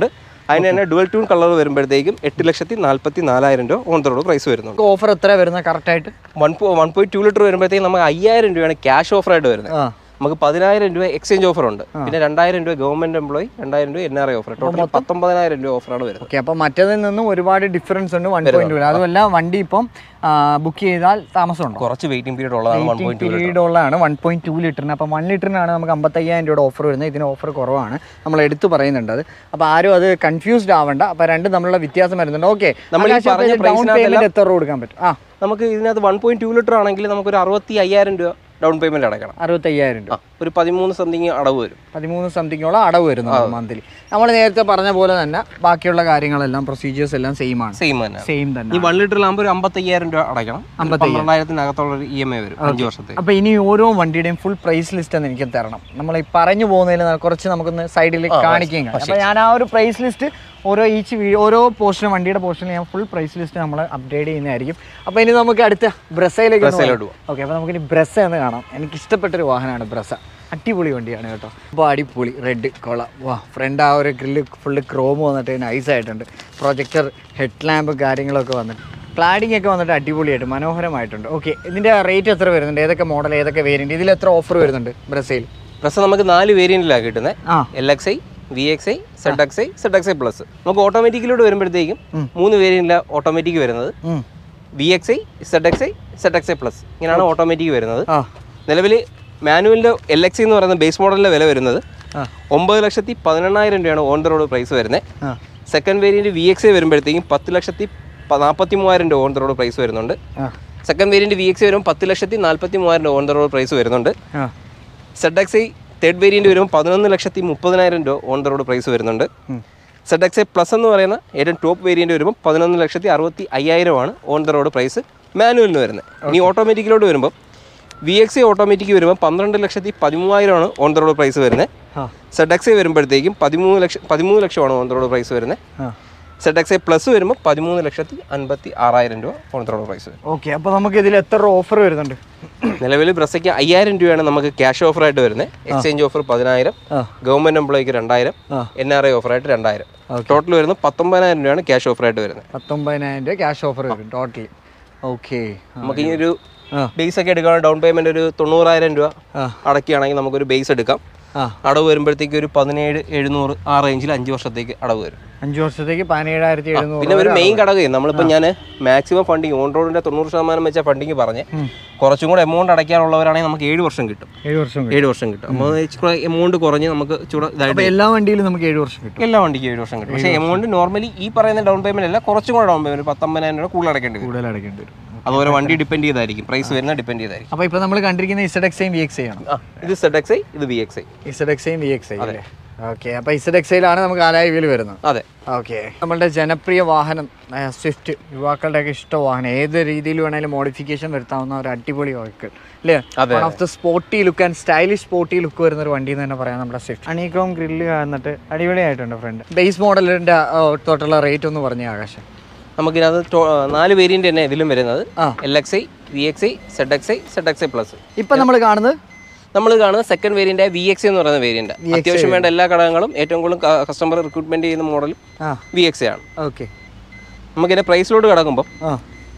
അതിന് തന്നെ ഡുവൽ ട്യൂൺ കളർ വരുമ്പോഴത്തേക്കും എട്ട് ലക്ഷത്തി നാൽപ്പത്തി നാലായിരം രൂപ ഓൺ റോഡ് പ്രൈസ് വരുന്നുണ്ട് ഓഫർ എത്ര വരുന്നത് കറക്റ്റായിട്ട് one one point two litre വരുമ്പോഴത്തേക്കും നമുക്ക് അയ്യായിരം രൂപയാണ് ക്യാഷ് ഓഫർ ആയിട്ട് വരുന്നത് ആ നമുക്ക് പതിനായിരം രൂപ എക്സ്ചേഞ്ച് ഓഫർ ഉണ്ട് പിന്നെ രണ്ടായിരം രൂപ ഗവൺമെന്റ് എംപ്ലോയി രണ്ടായിരം രൂപ N R I offer total പത്തൊമ്പതിനായിരം രൂപ ഓഫറാണ് വരുന്നത് ഓക്കെ അപ്പോൾ മറ്റേതിൽ നിന്നും ഒരുപാട് ഡിഫറൻസ് ഉണ്ട് വൺ പോയിന്റ് ടു അതുമല്ല വണ്ടി ഇപ്പം ബുക്ക് ചെയ്താൽ താമസമുണ്ടോ കുറച്ച് വെയിറ്റിംഗ് പീരീഡ് ഉള്ളതാണ് വൺ പോയിന്റ് ടു പീരീഡ് ഉള്ളതാണ് വൺ പോയിന്റ് ടു ലിറ്ററിന് അപ്പം വൺ ലിറ്ററിനാണ് നമുക്ക് അമ്പത്തയ്യായിരം രൂപയുടെ ഓഫർ വരുന്നത് ഇതിന് ഓഫർ കുറവാണ് നമ്മൾ എടുത്തു പറയുന്നുണ്ട് അത് അപ്പോൾ ആരും അത് കൺഫ്യൂസ്ഡ് ആവണ്ട അപ്പോൾ രണ്ടും തമ്മിലുള്ള വ്യത്യാസം വരുന്നുണ്ട് ഓക്കെ നമ്മൾ ഈ പറഞ്ഞ ഡൗൺ price പേയ്മെന്റ് എത്ര രൂപ കൊടുക്കാൻ പറ്റും ആ നമുക്ക് ഇതിനകത്ത് വൺ പോയിന്റ് ടു ലിറ്റർ ആണെങ്കിൽ നമുക്കൊരു അറുപത്തി അയ്യായിരം രൂപ ഡൗൺ പേയ്മെന്റ് അടയ്ക്കണം അറുപത്തയ്യായിരം രൂപ ആ ഒരു പതിമൂന്ന് സംതിങ് അടവ് വരും പതിമൂന്ന് സംതിങ്ങോളം അടവ് വരുന്നു മന്ത്ലി നമ്മൾ നേരത്തെ പറഞ്ഞ പോലെ തന്നെ ബാക്കിയുള്ള കാര്യങ്ങളെല്ലാം പ്രൊസീജിയേഴ്സ് എല്ലാം സെയിം ആണ് സെയിം തന്നെ സെയിം തന്നെ ഈ വൺ ലിറ്ററിലാകുമ്പോൾ ഒരു അമ്പത്തയ്യായിരം രൂപ അടയ്ക്കണം പന്ത്രണ്ടായിരത്തിനകത്തുള്ള ഒരു ഇ എം ഐ വരും അഞ്ച് വർഷത്തെ അപ്പോൾ ഇനി ഓരോ വണ്ടിയുടെയും ഫുൾ പ്രൈസ് ലിസ്റ്റ് എന്ന് എനിക്ക് തരണം നമ്മൾ ഈ പറഞ്ഞു പോകുന്നതിൽ കുറച്ച് നമുക്കൊന്ന് സൈഡിൽ കാണിക്കുകയും കാണാം അപ്പോൾ ഞാൻ ആ ഒരു പ്രൈസ് ലിസ്റ്റ് ഓരോ ഈച്ച് വീ ഓരോ പോർഷനും വണ്ടിയുടെ പോർഷനും ഞാൻ ഫുൾ പ്രൈസ് ലിസ്റ്റ് നമ്മൾ അപ്ഡേറ്റ് ചെയ്യുന്നതായിരിക്കും അപ്പോൾ ഇനി നമുക്ക് അടുത്ത ബ്രസയിലേക്ക് ബ്രസയിലോട്ട് പോവാം. ഓക്കെ അപ്പോൾ നമുക്കിനി ബ്രസ എന്ന് കാണാം എനിക്ക് ഇഷ്ടപ്പെട്ടൊരു വാഹനമാണ് ബ്രസ അടിപൊളി വണ്ടിയാണ് കേട്ടോ അപ്പോൾ അടിപൊളി റെഡ് കൊള വാ ഫ്രണ്ട് ആ ഒരു ഗ്രില്ല് ഫുള്ള് ക്രോം വന്നിട്ട് നൈസ് ആയിട്ടുണ്ട് പ്രൊജക്ടർ ഹെഡ് ലാമ്പ് കാര്യങ്ങളൊക്കെ വന്നിട്ട് ക്ലാഡിംഗ് ഒക്കെ വന്നിട്ട് അടിപൊളിയായിട്ട് മനോഹരമായിട്ടുണ്ട് ഓക്കെ ഇതിൻ്റെ റേറ്റ് എത്ര വരുന്നുണ്ട് ഏതൊക്കെ മോഡൽ ഏതൊക്കെ വേരിയൻറ്റ് ഇതിൽ എത്ര ഓഫർ വരുന്നുണ്ട് ബ്രസയിൽ പ്ലസ് നമുക്ക് നാല് വേരിയന്റിലാണ് കിട്ടുന്നത് ആ L X I V X I Z X I Z X I plus നമുക്ക് ഓട്ടോമാറ്റിക്കിലൂടെ വരുമ്പോഴത്തേക്കും മൂന്ന് വേരിയന്റിലാണ് ഓട്ടോമാറ്റിക് വരുന്നത് ഉം. V X I Z X I Z X I plus ഇങ്ങനെയാണ് ഓട്ടോമാറ്റിക് വരുന്നത് ആ നിലവിൽ മാനുവലിൻ്റെ എൽ എക്സ് എന്ന് പറയുന്ന ബേസ് മോഡലിൻ്റെ വില വരുന്നത് ആ. ഒമ്പത് ലക്ഷത്തി പതിനെണ്ണായിരം രൂപയാണ് ഓൺ ദ റോഡ് പ്രൈസ് വരുന്നത് ആ second variant V X I വരുമ്പോഴത്തേക്കും പത്ത് ലക്ഷത്തി പ- നാൽപ്പത്തി മൂവായിരം രൂപ ഓൺ ദ റോഡ് പ്രൈസ് വരുന്നുണ്ട് ആ second variant V X I വരുമ്പോൾ പത്ത് ലക്ഷത്തി നാൽപ്പത്തി മൂവായിരം രൂപ ഓൺ ദ റോഡ് പ്രൈസ് വരുന്നുണ്ട് ആ Z X I third variant വരുമ്പോൾ പതിനൊന്ന് ലക്ഷത്തി മുപ്പതിനായിരം രൂപ ഓൺ ദ റോഡ് പ്രൈസ് വരുന്നുണ്ട് സെഡ് എക്സ് ഐ പ്ലസ് എന്ന് പറയുന്ന ഏറ്റവും ടോപ്പ് വേരിയൻറ്റ് വരുമ്പോൾ പതിനൊന്ന് ലക്ഷത്തി അറുപത്തി അയ്യായിരമാണ് ഓൺ ദ റോഡ് പ്രൈസ് മാനുവലിന് വരുന്നത് ഇനി ഓട്ടോമാറ്റിക്കിലോട്ട് വരുമ്പോൾ വി എക്സ് ഐ ഓട്ടോമാറ്റിക് വരുമ്പോൾ പന്ത്രണ്ട് ലക്ഷത്തി പതിമൂവായിരമാണ് ഓൺ ദ റോഡ് പ്രൈസ് വരുന്നത് ആ സെഡ് എക്സ് ഐ വരുമ്പോഴത്തേക്കും പതിമൂന്ന് ലക്ഷം പതിമൂന്ന് ലക്ഷമാണ് ഓൺ ദ റോഡ് പ്രൈസ് വരുന്നത് ആ സെഡ് എക്സ് ഐ പ്ലസ് വരുമ്പോൾ പതിമൂന്ന് ലക്ഷത്തി അൻപത്തി ആറായിരം രൂപ ഓൺ ദ റോഡ് പ്രൈസ് വരും ഓക്കെ അപ്പോൾ നമുക്ക് ഇതിൽ എത്ര ഓഫർ വരുന്നുണ്ട് നിലവിൽ ബ്രസയ്ക്ക് അയ്യായിരം രൂപയാണ് നമുക്ക് ക്യാഷ് ഓഫറായിട്ട് വരുന്നത് എക്സ്ചേഞ്ച് ഓഫർ പതിനായിരം ആ ഗവൺമെന്റ് എംപ്ലോയിക്ക് രണ്ടായിരം ആ. എൻ ആർ ഐ ഓഫറായിട്ട് രണ്ടായിരം ടോട്ടൽ വരുന്നത് പത്തൊമ്പതിനായിരം രൂപയാണ് ക്യാഷ് ഓഫറായിട്ട് വരുന്നത് പത്തൊമ്പതിനായിരം രൂപ ക്യാഷ് ഓഫർ വരും ടോട്ടലി ഓക്കെ നമുക്ക് ഈ ഒരു ആ. ബേസ് ഒക്കെ എടുക്കുകയാണെങ്കിൽ ഡൗൺ പേയ്മെന്റ് ഒരു തൊണ്ണൂറായിരം രൂപ ആ. അടയ്ക്കുകയാണെങ്കിൽ നമുക്കൊരു ബേസ് എടുക്കാം ആ അടവ് വരുമ്പോഴത്തേക്ക് ഒരു പതിനേഴ് എഴുന്നൂറ് ആ റേഞ്ചിൽ അഞ്ച് വർഷത്തേക്ക് അടവ് വരും അഞ്ച് വർഷത്തേക്ക് പതിനേഴായിരത്തി എഴുന്നൂറ് പിന്നെ ഒരു മെയിൻ ഘടകം നമ്മളിപ്പോൾ ഞാൻ മാക്സിമം ഫണ്ടിങ് ഓൺ റോഡിന്റെ തൊണ്ണൂറ് ശതമാനം വെച്ച ഫണ്ടിങ് പറഞ്ഞ് കുറച്ചും കൂടെ എമൗണ്ട് അടയ്ക്കാനുള്ളവരാണെങ്കിൽ നമുക്ക് ഏഴ് വർഷം കിട്ടും ഏഴ് വർഷം ഏഴ് വർഷം കിട്ടും അപ്പോൾ എമൗണ്ട് കുറഞ്ഞ് നമുക്ക് ചൂടെ ഇതായിട്ട് അപ്പോൾ എല്ലാ വണ്ടിയിലും നമുക്ക് ഏഴ് വർഷം കിട്ടും എല്ലാ വണ്ടിക്കും ഏഴ് വർഷം കിട്ടും പക്ഷേ എമൗണ്ട് നോർമലി ഈ പറയുന്ന ഡൗൺ പേയ്മെന്റ് അല്ല കുറച്ചും കൂടെ ഡൗൺ പേയ്മെന്റ് പത്തൊമ്പതിനായിരം രൂപ കൂടുതൽ അടയ്ക്കേണ്ടി വരും കൂടുതൽ അടയ്ക്കേണ്ടി വരും അതുപോലെ വണ്ടി ഡിപ്പെൻഡ് ചെയ്തായിരിക്കും പ്രൈസ് വരുന്ന ഡിപ്പെൻഡ് ചെയ്തായിരിക്കും അപ്പോൾ ഇപ്പോൾ നമ്മൾ കണ്ടിരിക്കുന്ന ഇസഡ് എക്സൈയും വി എക്സ് ആണ് ആ ഇത് സെഡ് എക്സ് ഐ ഇത് വി എക്സ് ഐ ഇസഡ് എക്സൈയും വി എക്സ് ഐ അല്ലേ ഓക്കെ അപ്പോൾ ഇസഡ് എക്സൈലാണ് നമുക്ക് ആലായവിൽ വരുന്നത് അതെ ഓക്കെ നമ്മളുടെ ജനപ്രിയ വാഹനം ആ, സ്വിഫ്റ്റ് യുവാക്കളുടെയൊക്കെ ഇഷ്ട വാഹനം ഏത് രീതിയിൽ വേണമെങ്കിലും മോഡിഫിക്കേഷൻ വരുത്താവുന്ന ഒരു അടിപൊളി വെഹിക്കിൾ അല്ലേ അതെ, one of the sporty look and stylish sporty look വരുന്ന ഒരു വണ്ടി എന്ന് തന്നെ പറയാം നമ്മുടെ സ്വിഫ്റ്റ് അണീക്രോം ഗ്രില്ല് എന്നിട്ട് അടിപൊളിയായിട്ടുണ്ട് ഫ്രണ്ട് ബേസ് മോഡലിൻ്റെ തൊട്ടുള്ള റേറ്റ് ഒന്ന് പറഞ്ഞ ആകാശം നമുക്കിനകത്ത് ടോ- നാല് വേരിയന്റ് തന്നെ ഇതിലും വരുന്നത് ആ. L X I V X I Z X I Z X I plus ഇപ്പം നമ്മൾ കാണുന്നത് നമ്മൾ കാണുന്ന സെക്കൻഡ് വേരിയന്റ് വി എക്സ് എന്ന് പറയുന്ന വേരിയന്റ് അത്യാവശ്യം വേണ്ട എല്ലാ ഘടകങ്ങളും ഏറ്റവും കൂടുതൽ കസ്റ്റമർ റിക്രൂട്ട്മെന്റ് ചെയ്യുന്ന മോഡലും ആ വി എക്സ് ആണ് ഓക്കെ നമുക്കിതിന്റെ പ്രൈസിലോട്ട് കിടക്കുമ്പോൾ ആ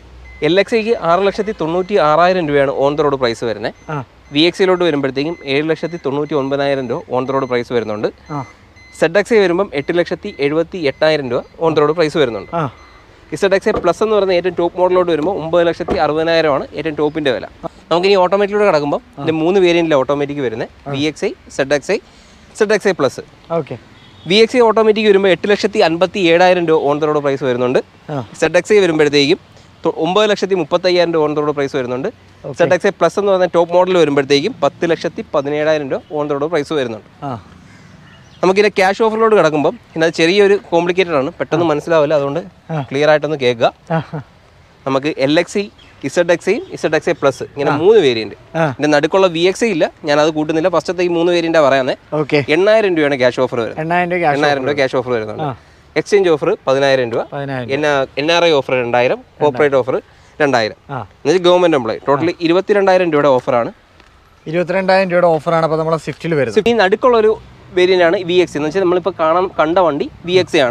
എൽ എക്സ് ഐക്ക് ആറ് ലക്ഷത്തി തൊണ്ണൂറ്റി ആറായിരം രൂപയാണ് ഓൺ ദ റോഡ് പ്രൈസ് വരുന്നത് ആ വി എക്സിലോട്ട് വരുമ്പോഴത്തേക്കും ഏഴ് ലക്ഷത്തി തൊണ്ണൂറ്റി ഒൻപതിനായിരം രൂപ ഓൺ ദ റോഡ് പ്രൈസ് വരുന്നുണ്ട് ആ സെഡ് എക്സ് ഐ വരുമ്പം എട്ട് ലക്ഷത്തി എഴുപത്തി എട്ടായിരം രൂപ ഓൺ ദ റോഡ് പ്രൈസ് വരുന്നുണ്ട് ആ ഇസഡ് എക്സ് ഐ പ്ലസ് എന്ന് പറയുന്ന ഏറ്റവും ടോപ്പ് മോഡലോട്ട് വരുമ്പോൾ ഒമ്പത് ലക്ഷത്തി അറുപതിനായിരമാണ് ഏറ്റവും ടോപ്പിൻ്റെ വില നമുക്കിനി ഓട്ടോമാറ്റിക്കിലൂടെ കിടക്കുമ്പോൾ ഇതിൻ്റെ മൂന്ന് വേരിയൻറ്റിലെ ഓട്ടോമാറ്റിക് വരുന്നത് V X I Z X I Z X I plus okay V X I automatic വരുമ്പോൾ എട്ട് ലക്ഷത്തി അൻപത്തി ഏഴായിരം രൂപ ഓൺ ദ റോഡ് പ്രൈസ് വരുന്നുണ്ട് ആ. സെഡ് എക്സ് ഐ വരുമ്പോഴത്തേക്കും തൊ- ഒമ്പത് ലക്ഷത്തി മുപ്പത്തയ്യായിരം രൂപ ഓൺ ദ റോഡ് പ്രൈസ് വരുന്നുണ്ട് സെഡ് എക്സ് ഐ പ്ലസ് എന്ന് പറയുന്ന ടോപ്പ് മോഡൽ വരുമ്പോഴത്തേക്കും പത്ത് ലക്ഷത്തി പതിനേഴായിരം രൂപ ഓൺ ദ റോഡ് പ്രൈസ് വരുന്നുണ്ട് ആ നമുക്കിതിൻ്റെ ക്യാഷ് ഓഫറിലോട് കിടക്കുമ്പോൾ ഇതിനകത്ത് ചെറിയൊരു കോംപ്ലിക്കേറ്റഡ് ആണ് പെട്ടെന്ന് മനസ്സിലാവില്ല അതുകൊണ്ട് ക്ലിയർ ആയിട്ടൊന്ന് കേൾക്കുക ആ നമുക്ക് L X I Z X ഐയും ഇസഡ് എക്സ് ഐ പ്ലസ് ഇങ്ങനെ മൂന്ന് വേരിയന്റ് ആ. ഇതിന്റെ നടുക്കുള്ള വി എക്സ് ഐ ഇല്ല ഞാൻ അത് കൂട്ടുന്നില്ല ഫസ്റ്റത്തെ ഈ മൂന്ന് വേരിയന്റാ പറയാനേ ഓക്കെ എണ്ണായിരം രൂപയാണ് ക്യാഷ് ഓഫർ വരുന്നത് എണ്ണായിരം രൂപ ക്യാഷ് എണ്ണായിരം രൂപ ക്യാഷ് ഓഫർ വരുന്നുണ്ട് എക്സ്ചേഞ്ച് ഓഫർ പതിനായിരം രൂപ പതിനായിരം N N R I offer രണ്ടായിരം കോർപ്പറേറ്റ് ഓഫർ രണ്ടായിരം ആ എന്നുവെച്ചാൽ ഗവൺമെന്റ് എംപ്ലോയി ടോട്ടൽ ഇരുപത്തിരണ്ടായിരം രൂപയുടെ ഓഫറാണ് ഇരുപത്തിരണ്ടായിരം രൂപയുടെ ഓഫറാണ് അപ്പോൾ നമ്മളെ സ്വിഫ്റ്റിൽ വരുന്നത് ഈ നടുക്കുള്ള ഒരു വേരിയന്റ് ആണ് വി എക്സ് എന്ന് വെച്ചാൽ നമ്മളിപ്പോൾ കാണാൻ കണ്ട വണ്ടി വി എക്സ് ആണ്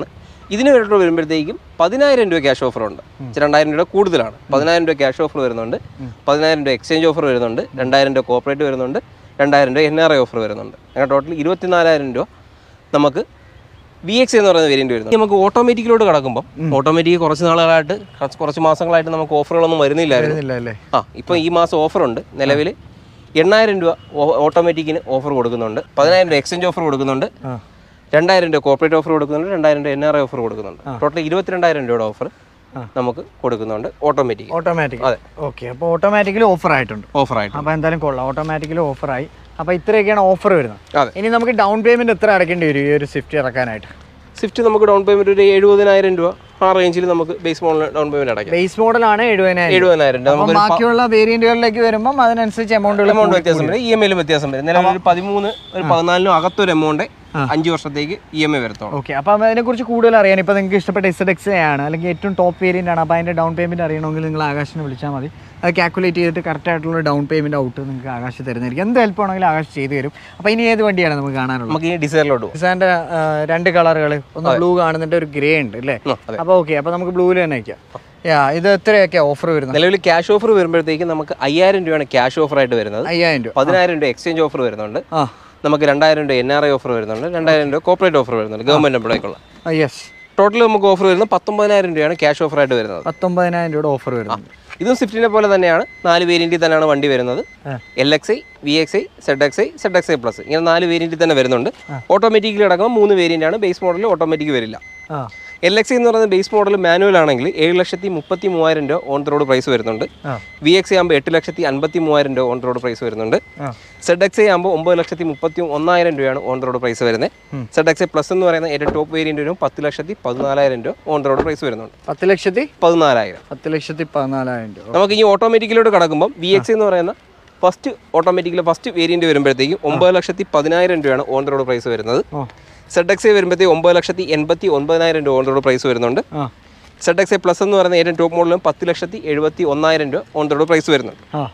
ഇതിന് വേണ്ടി വരുമ്പോഴത്തേക്കും പതിനായിരം രൂപ ക്യാഷ് ഓഫർ ഉണ്ട് രണ്ടായിരം രൂപ കൂടുതലാണ് പതിനായിരം രൂപ ക്യാഷ് ഓഫർ വരുന്നുണ്ട് പതിനായിരം രൂപ എക്സ്ചേഞ്ച് ഓഫർ വരുന്നുണ്ട് രണ്ടായിരം രൂപ കോപ്പറേറ്റ് വരുന്നുണ്ട് രണ്ടായിരം രൂപ എൻ ആർ ഐ ഓഫർ വരുന്നുണ്ട് അങ്ങനെ ടോട്ടൽ ഇരുപത്തിനാലായിരം രൂപ നമുക്ക് വി എക്സ് എന്ന് പറയുന്ന വേരിയന്റ് വരുന്നത് നമുക്ക് ഓട്ടോമാറ്റിക്കിലോട്ട് കിടക്കുമ്പോൾ ഓട്ടോമാറ്റിക് കുറച്ച് നാളുകളായിട്ട് കുറച്ച് കുറച്ച് മാസങ്ങളായിട്ട് നമുക്ക് ഓഫറുകളൊന്നും വരുന്നില്ലായിരുന്നു വരുന്നില്ല അല്ലേ ആ ഇപ്പോൾ ഈ മാസം ഓഫറുണ്ട് നിലവിൽ എണ്ണായിരം രൂപ ഓ- ഓട്ടോമാറ്റിക്കിന് ഓഫർ കൊടുക്കുന്നുണ്ട് പതിനായിരം രൂപ എക്സ്ചേഞ്ച് ഓഫർ കൊടുക്കുന്നുണ്ട് ആ രണ്ടായിരം രൂപ കോർപ്പറേറ്റ് ഓഫർ കൊടുക്കുന്നുണ്ട് രണ്ടായിരം രൂപ എൻ ആർ ഐ ഓഫർ കൊടുക്കുന്നുണ്ട് ടോട്ടൽ ഇരുപത്തിരണ്ടായിരം രൂപയുടെ ഓഫർ നമുക്ക് കൊടുക്കുന്നുണ്ട് ഓട്ടോമാറ്റിക് ഓട്ടോമാറ്റിക് അതെ. ഓക്കെ അപ്പോൾ ഓട്ടോമാറ്റിക്കലി ഓഫർ ആയിട്ടുണ്ട് ഓഫറായിട്ട് അപ്പോൾ എന്തായാലും കൊള്ളാം ഓട്ടോമാറ്റിക്കലി ഓഫറായി അപ്പോൾ ഇത്രയൊക്കെയാണ് ഓഫർ വരുന്നത് അതെ ഇനി നമുക്ക് ഡൗൺ പേയ്മെന്റ് എത്ര അടയ്ക്കേണ്ടി വരും ഈ ഒരു സ്വിഫ്റ്റ് ഇറക്കാനായിട്ട് സ്വിഫ്റ്റ് നമുക്ക് ഡൗൺ പേയ്മെന്റ് ഒരു എഴുപതിനായിരം രൂപ ആ റേഞ്ചിൽ നമുക്ക് ബേസ് മോഡൽ ഡൗൺ പേയ്മെന്റ് അടയ്ക്കാം ബേസ് മോഡലാണ് എഴുപതിനായിരം എഴുപതിനായിരം രൂപ അപ്പം നമുക്ക് ബാക്കിയുള്ള വേരിയന്റുകളിലേക്ക് വരുമ്പോൾ അതിനനുസരിച്ച് എമൗണ്ടുകൾ എമൗണ്ട് വ്യത്യാസം വരും ഇ എം ഐയിലും വ്യത്യാസം വരും നിലവിൽ ഒരു പതിമൂന്ന് ഒരു പതിനാലിനും അകത്തൊരു എമൗണ്ട് അഞ്ച് വർഷത്തേക്ക് ഇ എം ഐ വരത്തോളം ഓക്കെ അപ്പം അതിനെക്കുറിച്ച് കൂടുതൽ അറിയാൻ ഇപ്പോൾ നിങ്ങൾക്ക് ഇഷ്ടപ്പെട്ട എസ് എക്സ് ആണ് അല്ലെങ്കിൽ ഏറ്റവും ടോപ്പ് വേരിയൻ്റ് ആണ് അപ്പോൾ അതിൻ്റെ ഡൗൺ പേയ്മെൻറ്റ് അറിയണമെങ്കിൽ നിങ്ങൾ ആകാശിനെ വിളിച്ചാൽ മതി അത് കാൽക്കുലേറ്റ് ചെയ്തിട്ട് കറക്റ്റ് ആയിട്ടുള്ള ഡൗൺ പേയ്മെൻറ്റ് ഔട്ട് നിങ്ങൾക്ക് ആകാശ് തരുന്നതായിരിക്കും എന്ത് ഹെൽപ്പ് ആണെങ്കിലും ആകാശ് ചെയ്തു തരും അപ്പോൾ ഇനി ഏത് വണ്ടിയാണ് നമുക്ക് കാണാനുള്ളത് നമുക്ക് ഈ ഡിസൈറിലോട്ട് പോകും ഡിസൈൻ്റെ രണ്ട് കളറുകൾ ഒന്ന് ബ്ലൂ കാണുന്നുണ്ട് ഒരു ഗ്രേ ഉണ്ട് അല്ലേ ആ, അതെ. അപ്പോൾ ഓക്കെ അപ്പോൾ നമുക്ക് ബ്ലൂവിൽ തന്നെ വയ്ക്കാം യാ ഇത് എത്രയൊക്കെയാണ് ഓഫർ വരുന്നത് നിലവിൽ ക്യാഷ് ഓഫർ വരുമ്പോഴത്തേക്ക് നമുക്ക് അയ്യായിരം രൂപയാണ് ക്യാഷ് ഓഫർ ആയിട്ട് വരുന്നത് അയ്യായിരം രൂപ പതിനായിരം രൂപ എക്സ്ചേഞ്ച് ഓഫർ വരുന്നുണ്ട് ആ നമുക്ക് രണ്ടായിരം രൂപ എൻ ആർ ഐ ഓഫർ വരുന്നുണ്ട് രണ്ടായിരം രൂപ കോർപ്പറേറ്റ് ഓഫർ വരുന്നുണ്ട് ഗവൺമെന്റ് എംപ്ലോയിക്കുള്ള യെസ് ടോട്ടൽ നമുക്ക് ഓഫർ വരുന്നത് പത്തൊമ്പതിനായിരം രൂപയാണ് ക്യാഷ് ഓഫർ ആയിട്ട് വരുന്നത് പത്തൊമ്പതിനായിരം രൂപയുടെ ഓഫർ വരുന്നുണ്ട് ഇതും സ്വിഫ്റ്റിനെ പോലെ തന്നെയാണ് നാല് വേരിയന്റിൽ തന്നെയാണ് വണ്ടി വരുന്നത് ആ. L X I V X I Z X I Z X I plus ഇങ്ങനെ നാല് വേരിയന്റിൽ തന്നെ വരുന്നുണ്ട് ഓട്ടോമാറ്റിക്കലി അടക്കം മൂന്ന് വേരിയന്റ് ആണ് ബേസ് മോഡൽ ഓട്ടോമാറ്റിക് വരില്ല ആ എൽ എക്സ് എന്ന് പറയുന്നത് ബേസ് മോഡൽ മാനുവൽ ആണെങ്കിൽ ഏഴ് ലക്ഷത്തി മുപ്പത്തി മൂവായിരം രൂപ ഓൺ റോഡ് പ്രൈസ് വരുന്നുണ്ട് ആ വി എക്സ് ആകുമ്പോൾ എട്ട് ലക്ഷത്തി അൻപത്തി മൂവായിരം രൂപ ഓൺ റോഡ് പ്രൈസ് വരുന്നുണ്ട് ആ സെഡ് എക്സ് ആകുമ്പോൾ ഒമ്പത് ലക്ഷത്തി മുപ്പത്തി ഒന്നായിരം രൂപയാണ് ഓൺ റോഡ് പ്രൈസ് വരുന്നത് സെഡ് എക്സ് പ്ലസ് എന്ന് പറയുന്ന ഏറ്റവും ടോപ്പ് വേരിയന്റ് വരും പത്ത് ലക്ഷത്തി പതിനാലായിരം രൂപ ഓൺ റോഡ് പ്രൈസ് വരുന്നുണ്ട് പത്ത് ലക്ഷത്തി പതിനാലായിരം പത്ത് ലക്ഷത്തി പതിനാലായിരം രൂപ നമുക്ക് ഈ ഓട്ടോമാറ്റിക്കിലോട്ട് കടക്കുമ്പോൾ വി എക്സ് എന്ന് പറയുന്ന ഫസ്റ്റ് ഓട്ടോമാറ്റിക്കിലെ ഫസ്റ്റ് വേരിയന്റ് വരുമ്പോഴത്തേക്കും ഒമ്പത് ലക്ഷത്തി പതിനായിരം രൂപയാണ് ഓൺ റോഡ് പ്രൈസ് വരുന്നത് ഓ സെഡ് എക്സ് വരുമ്പോഴത്തേക്ക് ഒമ്പത് ലക്ഷത്തി എൺപത്തി ഒൻപതിനായിരം രൂപ ഓൺ റോഡ് പ്രൈസ് വരുന്നുണ്ട് ആ സെഡ് എക്സ് പ്ലസ് എന്ന് പറയുന്ന ഏറ്റവും ടോപ്പ് മോഡലും പത്ത് ലക്ഷത്തി എഴുപത്തി ഒന്നായിരം രൂപ ഓൺ റോഡ് പ്രൈസ് വരുന്നുണ്ട് ആ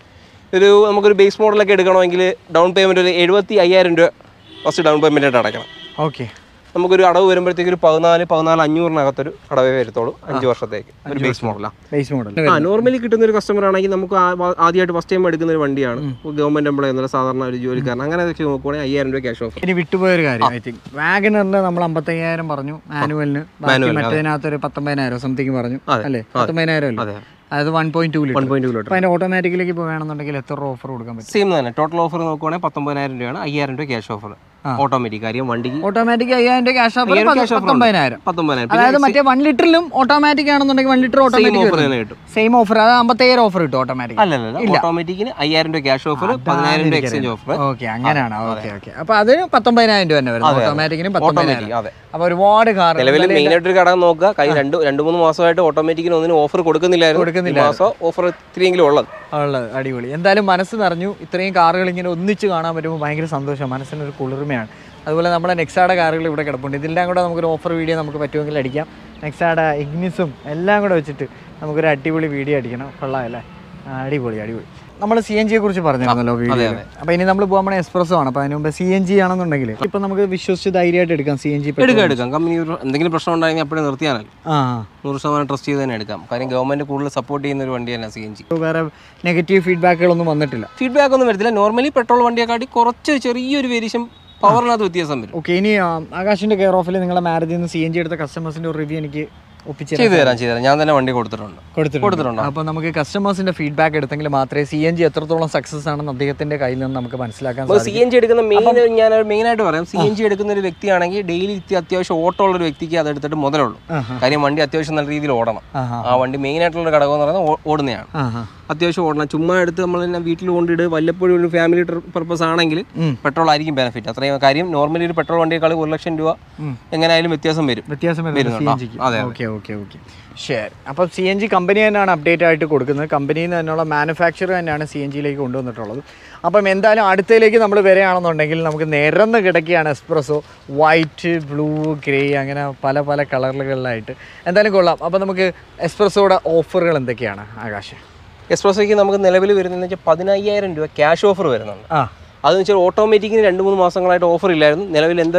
ഒരു നമുക്കൊരു ബേസ് മോഡലൊക്കെ എടുക്കണമെങ്കിൽ ഡൗൺ പേയ്മെൻറ്റ് ഒരു എഴുപത്തി അയ്യായിരം രൂപ ഫസ്റ്റ് ഡൗൺ പേയ്മെൻ്റ് ആയിട്ട് അടയ്ക്കണം ഓക്കെ നമുക്കൊരു അടവ് വരുമ്പോഴത്തേക്ക് ഒരു പതിനാല് പതിനാല് അഞ്ഞൂറിനകത്തൊരു അടവേ വരത്തുള്ളൂ അഞ്ച് വർഷത്തേക്ക് ഒരു ബേസ് മോഡലാണ് ബേസ് മോഡൽ ആ നോർമലി കിട്ടുന്ന ഒരു കസ്റ്റമർ ആണെങ്കിൽ നമുക്ക് ആ- ആ- ആദ്യമായിട്ട് ഫസ്റ്റ് ടൈം എടുക്കുന്ന ഒരു വണ്ടിയാണ് ഗവൺമെന്റ് എംപ്ലോയി എന്നുള്ള സാധാരണ ഒരു ജോലിക്കാരൻ അങ്ങനെ വെച്ച് നോക്കുവാണെങ്കിൽ അയ്യായിരം രൂപ ക്യാഷ് ഓഫർ ഇനി വിട്ടുപോയൊരു കാര്യം ഐ തിങ്ക് വാഗനറിന് നമ്മൾ അമ്പത്തയ്യായിരം പറഞ്ഞു മാനുവലിന് ബാക്കി Manual, മറ്റേതിനകത്ത് ഒരു പത്തൊമ്പതിനായിരം സംതിങ് പറഞ്ഞു അതെ, അല്ലേ പത്തൊമ്പതിനായിരം അല്ലേ അതെ അതായത് one point two one litre point kilometre അപ്പോൾ അതിന്റെ ഓട്ടോമാറ്റിക്കിലേക്ക് ഇപ്പോൾ വേണമെന്നുണ്ടെങ്കിൽ എത്ര രൂപ ഓഫർ കൊടുക്കാൻ പറ്റും സെയിം തന്നെ ടോട്ടൽ ഓഫർ നോക്കുവാണെങ്കിൽ പത്തൊമ്പതിനായിരം രൂപയാണ് അയ്യായിരം രൂപ ക്യാഷ് ഓഫർ ഓട്ടോമാറ്റിക് കാര്യം വണ്ടിക്ക് ഓട്ടോമാറ്റിക് അയ്യായിരം രൂപ ക്യാഷ് ഓഫർ അയ്യായിരം cash offer ഉണ്ട്. പത്തൊമ്പതിനായിരം പത്തൊമ്പതിനായിരം അതായത് മറ്റേ വൺ ലിറ്ററിലും ഓട്ടോമാറ്റിക് ആണെന്നുണ്ടെങ്കിൽ one litre same automatic offer തന്നെ കിട്ടും സെയിം ഓഫർ അത് അമ്പത്തയ്യായിരം ഓഫർ കിട്ടും ഓട്ടോമാറ്റിക് അല്ലല്ല ഓട്ടോമാറ്റിക്കിന് അയ്യായിരം രൂപ ക്യാഷ് ഓഫർ പതിനായിരം രൂപ എക്സ്ചേഞ്ച് ഓഫർ ഓക്കെ അങ്ങനെയാണ് ഓക്കെ ഓക്കെ അപ്പൊ അത് പത്തൊമ്പതിനായിരം രൂപ തന്നെ വരും ഓട്ടോമാറ്റിക്കിന് പത്തൊമ്പതിനായിരം ഓട്ടോമാറ്റിക് അതെ അപ്പൊ ഒരുപാട് കാർ നിലവിൽ മെയിൻ ആയിട്ട് ഒരു ഘടകം നോക്കുക കഴിഞ്ഞ രണ്ട് രണ്ട് മൂന്ന് മാസമായിട്ട് ഓട്ടോമാറ്റിക്കിന് ഒന്നിനും ഓഫർ കൊടുക്കുന്നില്ലായിരുന്നു ഈ മാസം ഓഫർ ഇത്തിരിയെങ്കിലും ഉള്ളത് ഉള്ളത് അടിപൊളി എന്തായാലും മനസ്സ് നിറഞ്ഞു ഇത്രയും കാറുകൾ ഇങ്ങനെ ഒന്നിച്ച് കാണാൻ പറ്റുമ്പോൾ ഭയങ്കര സന്തോഷം മനസ്സിനൊരു കുളിർമയാണ് അതുപോലെ നമ്മുടെ നെക്സാഡ കാറുകൾ ഇവിടെ കിടപ്പുണ്ട് ഇതെല്ലാം കൂടെ നമുക്കൊരു ഓഫർ വീഡിയോ നമുക്ക് പറ്റുമെങ്കിൽ അടിക്കാം നെക്സാഡ ഇഗ്നിസും എല്ലാം കൂടെ വെച്ചിട്ട് നമുക്കൊരു അടിപൊളി വീഡിയോ അടിക്കണം കൊള്ളാം അല്ലേ ആ, അടിപൊളി അടിപൊളി നമ്മൾ സി എൻ ജിയെ കുറിച്ച് പറഞ്ഞിരുന്നല്ലോ വീഡിയോ അപ്പോൾ ഇനി നമ്മൾ പോകാൻ എക്സ്പ്രസ്സോ ആണ് അപ്പോൾ അതിന് മുമ്പ് സി എൻ ജി ആണെന്നുണ്ടെങ്കിൽ ഇപ്പം നമുക്ക് വിശ്വസിച്ച് ധൈര്യമായിട്ട് എടുക്കാം സി എൻ ജി എടുക്കാം എടുക്കാം കമ്പനി ഒരു എന്തെങ്കിലും പ്രശ്നം ഉണ്ടായെങ്കിൽ അപ്പോഴേ നിർത്തിയാണല്ലോ ആ നൂറ് ശതമാനം ട്രസ്റ്റ് ചെയ്ത് തന്നെ എടുക്കാം കാര്യം ഗവൺമെന്റ് കൂടുതൽ സപ്പോർട്ട് ചെയ്യുന്ന ഒരു വണ്ടി തന്നെ സി എൻ ജി വേറെ നെഗറ്റീവ് ഫീഡ്ബാക്കുകളൊന്നും വന്നിട്ടില്ല ഫീഡ്ബാക്ക് ഒന്നും വരത്തില്ല നോർമലി പെട്രോൾ വണ്ടിയെക്കാട്ടി കുറച്ച് ചെറിയൊരു വേരിയേഷൻ പവറിനകത്ത് വ്യത്യാസം വരും ഓക്കെ ഇനി ആ, ആകാശിന്റെ കെയർ ഓഫിൽ നിങ്ങളെ മാരേജിൽ നിന്ന് സി എൻ ജി എടുത്ത കസ്റ്റമേഴ്സിന്റെ ഒരു റിവ്യൂ എനിക്ക് ഒപ്പിച്ചു ചെയ്തു തരാം ചെയ്തു തരാം ഞാൻ തന്നെ വണ്ടി കൊടുത്തിട്ടുണ്ട് കൊടുത്തിട്ടുണ്ട് കൊടുത്തിട്ടുണ്ടോ അപ്പോൾ നമുക്ക് കസ്റ്റമേഴ്സിന്റെ ഫീഡ്ബാക്ക് എടുത്തെങ്കിൽ മാത്രമേ സി എൻ ജി എത്രത്തോളം സക്സസ് ആണെന്ന് അദ്ദേഹത്തിന്റെ കയ്യിൽ നിന്ന് നമുക്ക് മനസ്സിലാക്കാൻ സി സാധിക്കും എൻ ജി എടുക്കുന്ന മെയിൻ ഞാൻ മെയിൻ ആയിട്ട് പറയാം സി എൻ ജി എടുക്കുന്ന ഒരു വ്യക്തിയാണെങ്കിൽ ഡെയിലി അത്യാവശ്യം ഓട്ടം ഉള്ള ഒരു വ്യക്തിക്ക് അത് എടുത്തിട്ട് മുതലുള്ളൂ ആഹാ. കാര്യം വണ്ടി അത്യാവശ്യം നല്ല രീതിയിൽ ഓടണം ആഹാ. ആ വണ്ടി മെയിൻ ആയിട്ടുള്ള ഒരു ഘടകം എന്ന് പറയുന്നത് ഓ- ഓടുന്നതാണ് ആഹാ. അത്യാവശ്യം ഓടണം ചുമ്മാ എടുത്ത് നമ്മൾ തന്നെ വീട്ടിൽ കൊണ്ടിട്ട് വല്ലപ്പോഴും ഒരു ഫാമിലി പർപ്പസ് ആണെങ്കിൽ ഉം. പെട്രോൾ ആയിരിക്കും ബെനിഫിറ്റ് അത്രയും കാര്യം നോർമലി ഒരു പെട്രോൾ വണ്ടിയേക്കാൾ ഒരു ലക്ഷം രൂപ ഉം. എങ്ങനെയായാലും വ്യത്യാസം വരും വ്യത്യാസം വരുന്നത് സി വരുന്നുണ്ടോ? എൻ ജിക്ക് അതെ, അതെ. ഓക്കെ ഓക്കെ ഓക്കെ ശരി അപ്പോൾ സി എൻ ജി കമ്പനി തന്നെയാണ് അപ്ഡേറ്റ് ആയിട്ട് കൊടുക്കുന്നത് കമ്പനിയിൽ നിന്ന് തന്നെയുള്ള മാനുഫാക്ചർ തന്നെയാണ് സി എൻ ജിയിലേക്ക് കൊണ്ടുവന്നിട്ടുള്ളത് അപ്പം എന്തായാലും അടുത്തയിലേക്ക് നമ്മൾ വരികയാണെന്നുണ്ടെങ്കിൽ നമുക്ക് നിരന്ന് കിടക്കുകയാണ് എക്സ്പ്രസോ വൈറ്റ് ബ്ലൂ ഗ്രേ അങ്ങനെ പല പല കളറുകളിലായിട്ട് എന്തായാലും കൊള്ളാം അപ്പോൾ നമുക്ക് എക്സ്പ്രസോയുടെ ഓഫറുകൾ എന്തൊക്കെയാണ് ആകാശ് എക്സ്പ്രസോയ്ക്ക് നമുക്ക് നിലവിൽ വരുന്നതെന്ന് വെച്ചാൽ പതിനയ്യായിരം രൂപ ക്യാഷ് ഓഫർ വരുന്നുണ്ട് ആ അതെന്ന് വെച്ചാൽ ഓട്ടോമാറ്റിക്കിന് രണ്ട് മൂന്ന് മാസങ്ങളായിട്ട് ഓഫർ ഇല്ലായിരുന്നു നിലവിൽ എന്തായാലും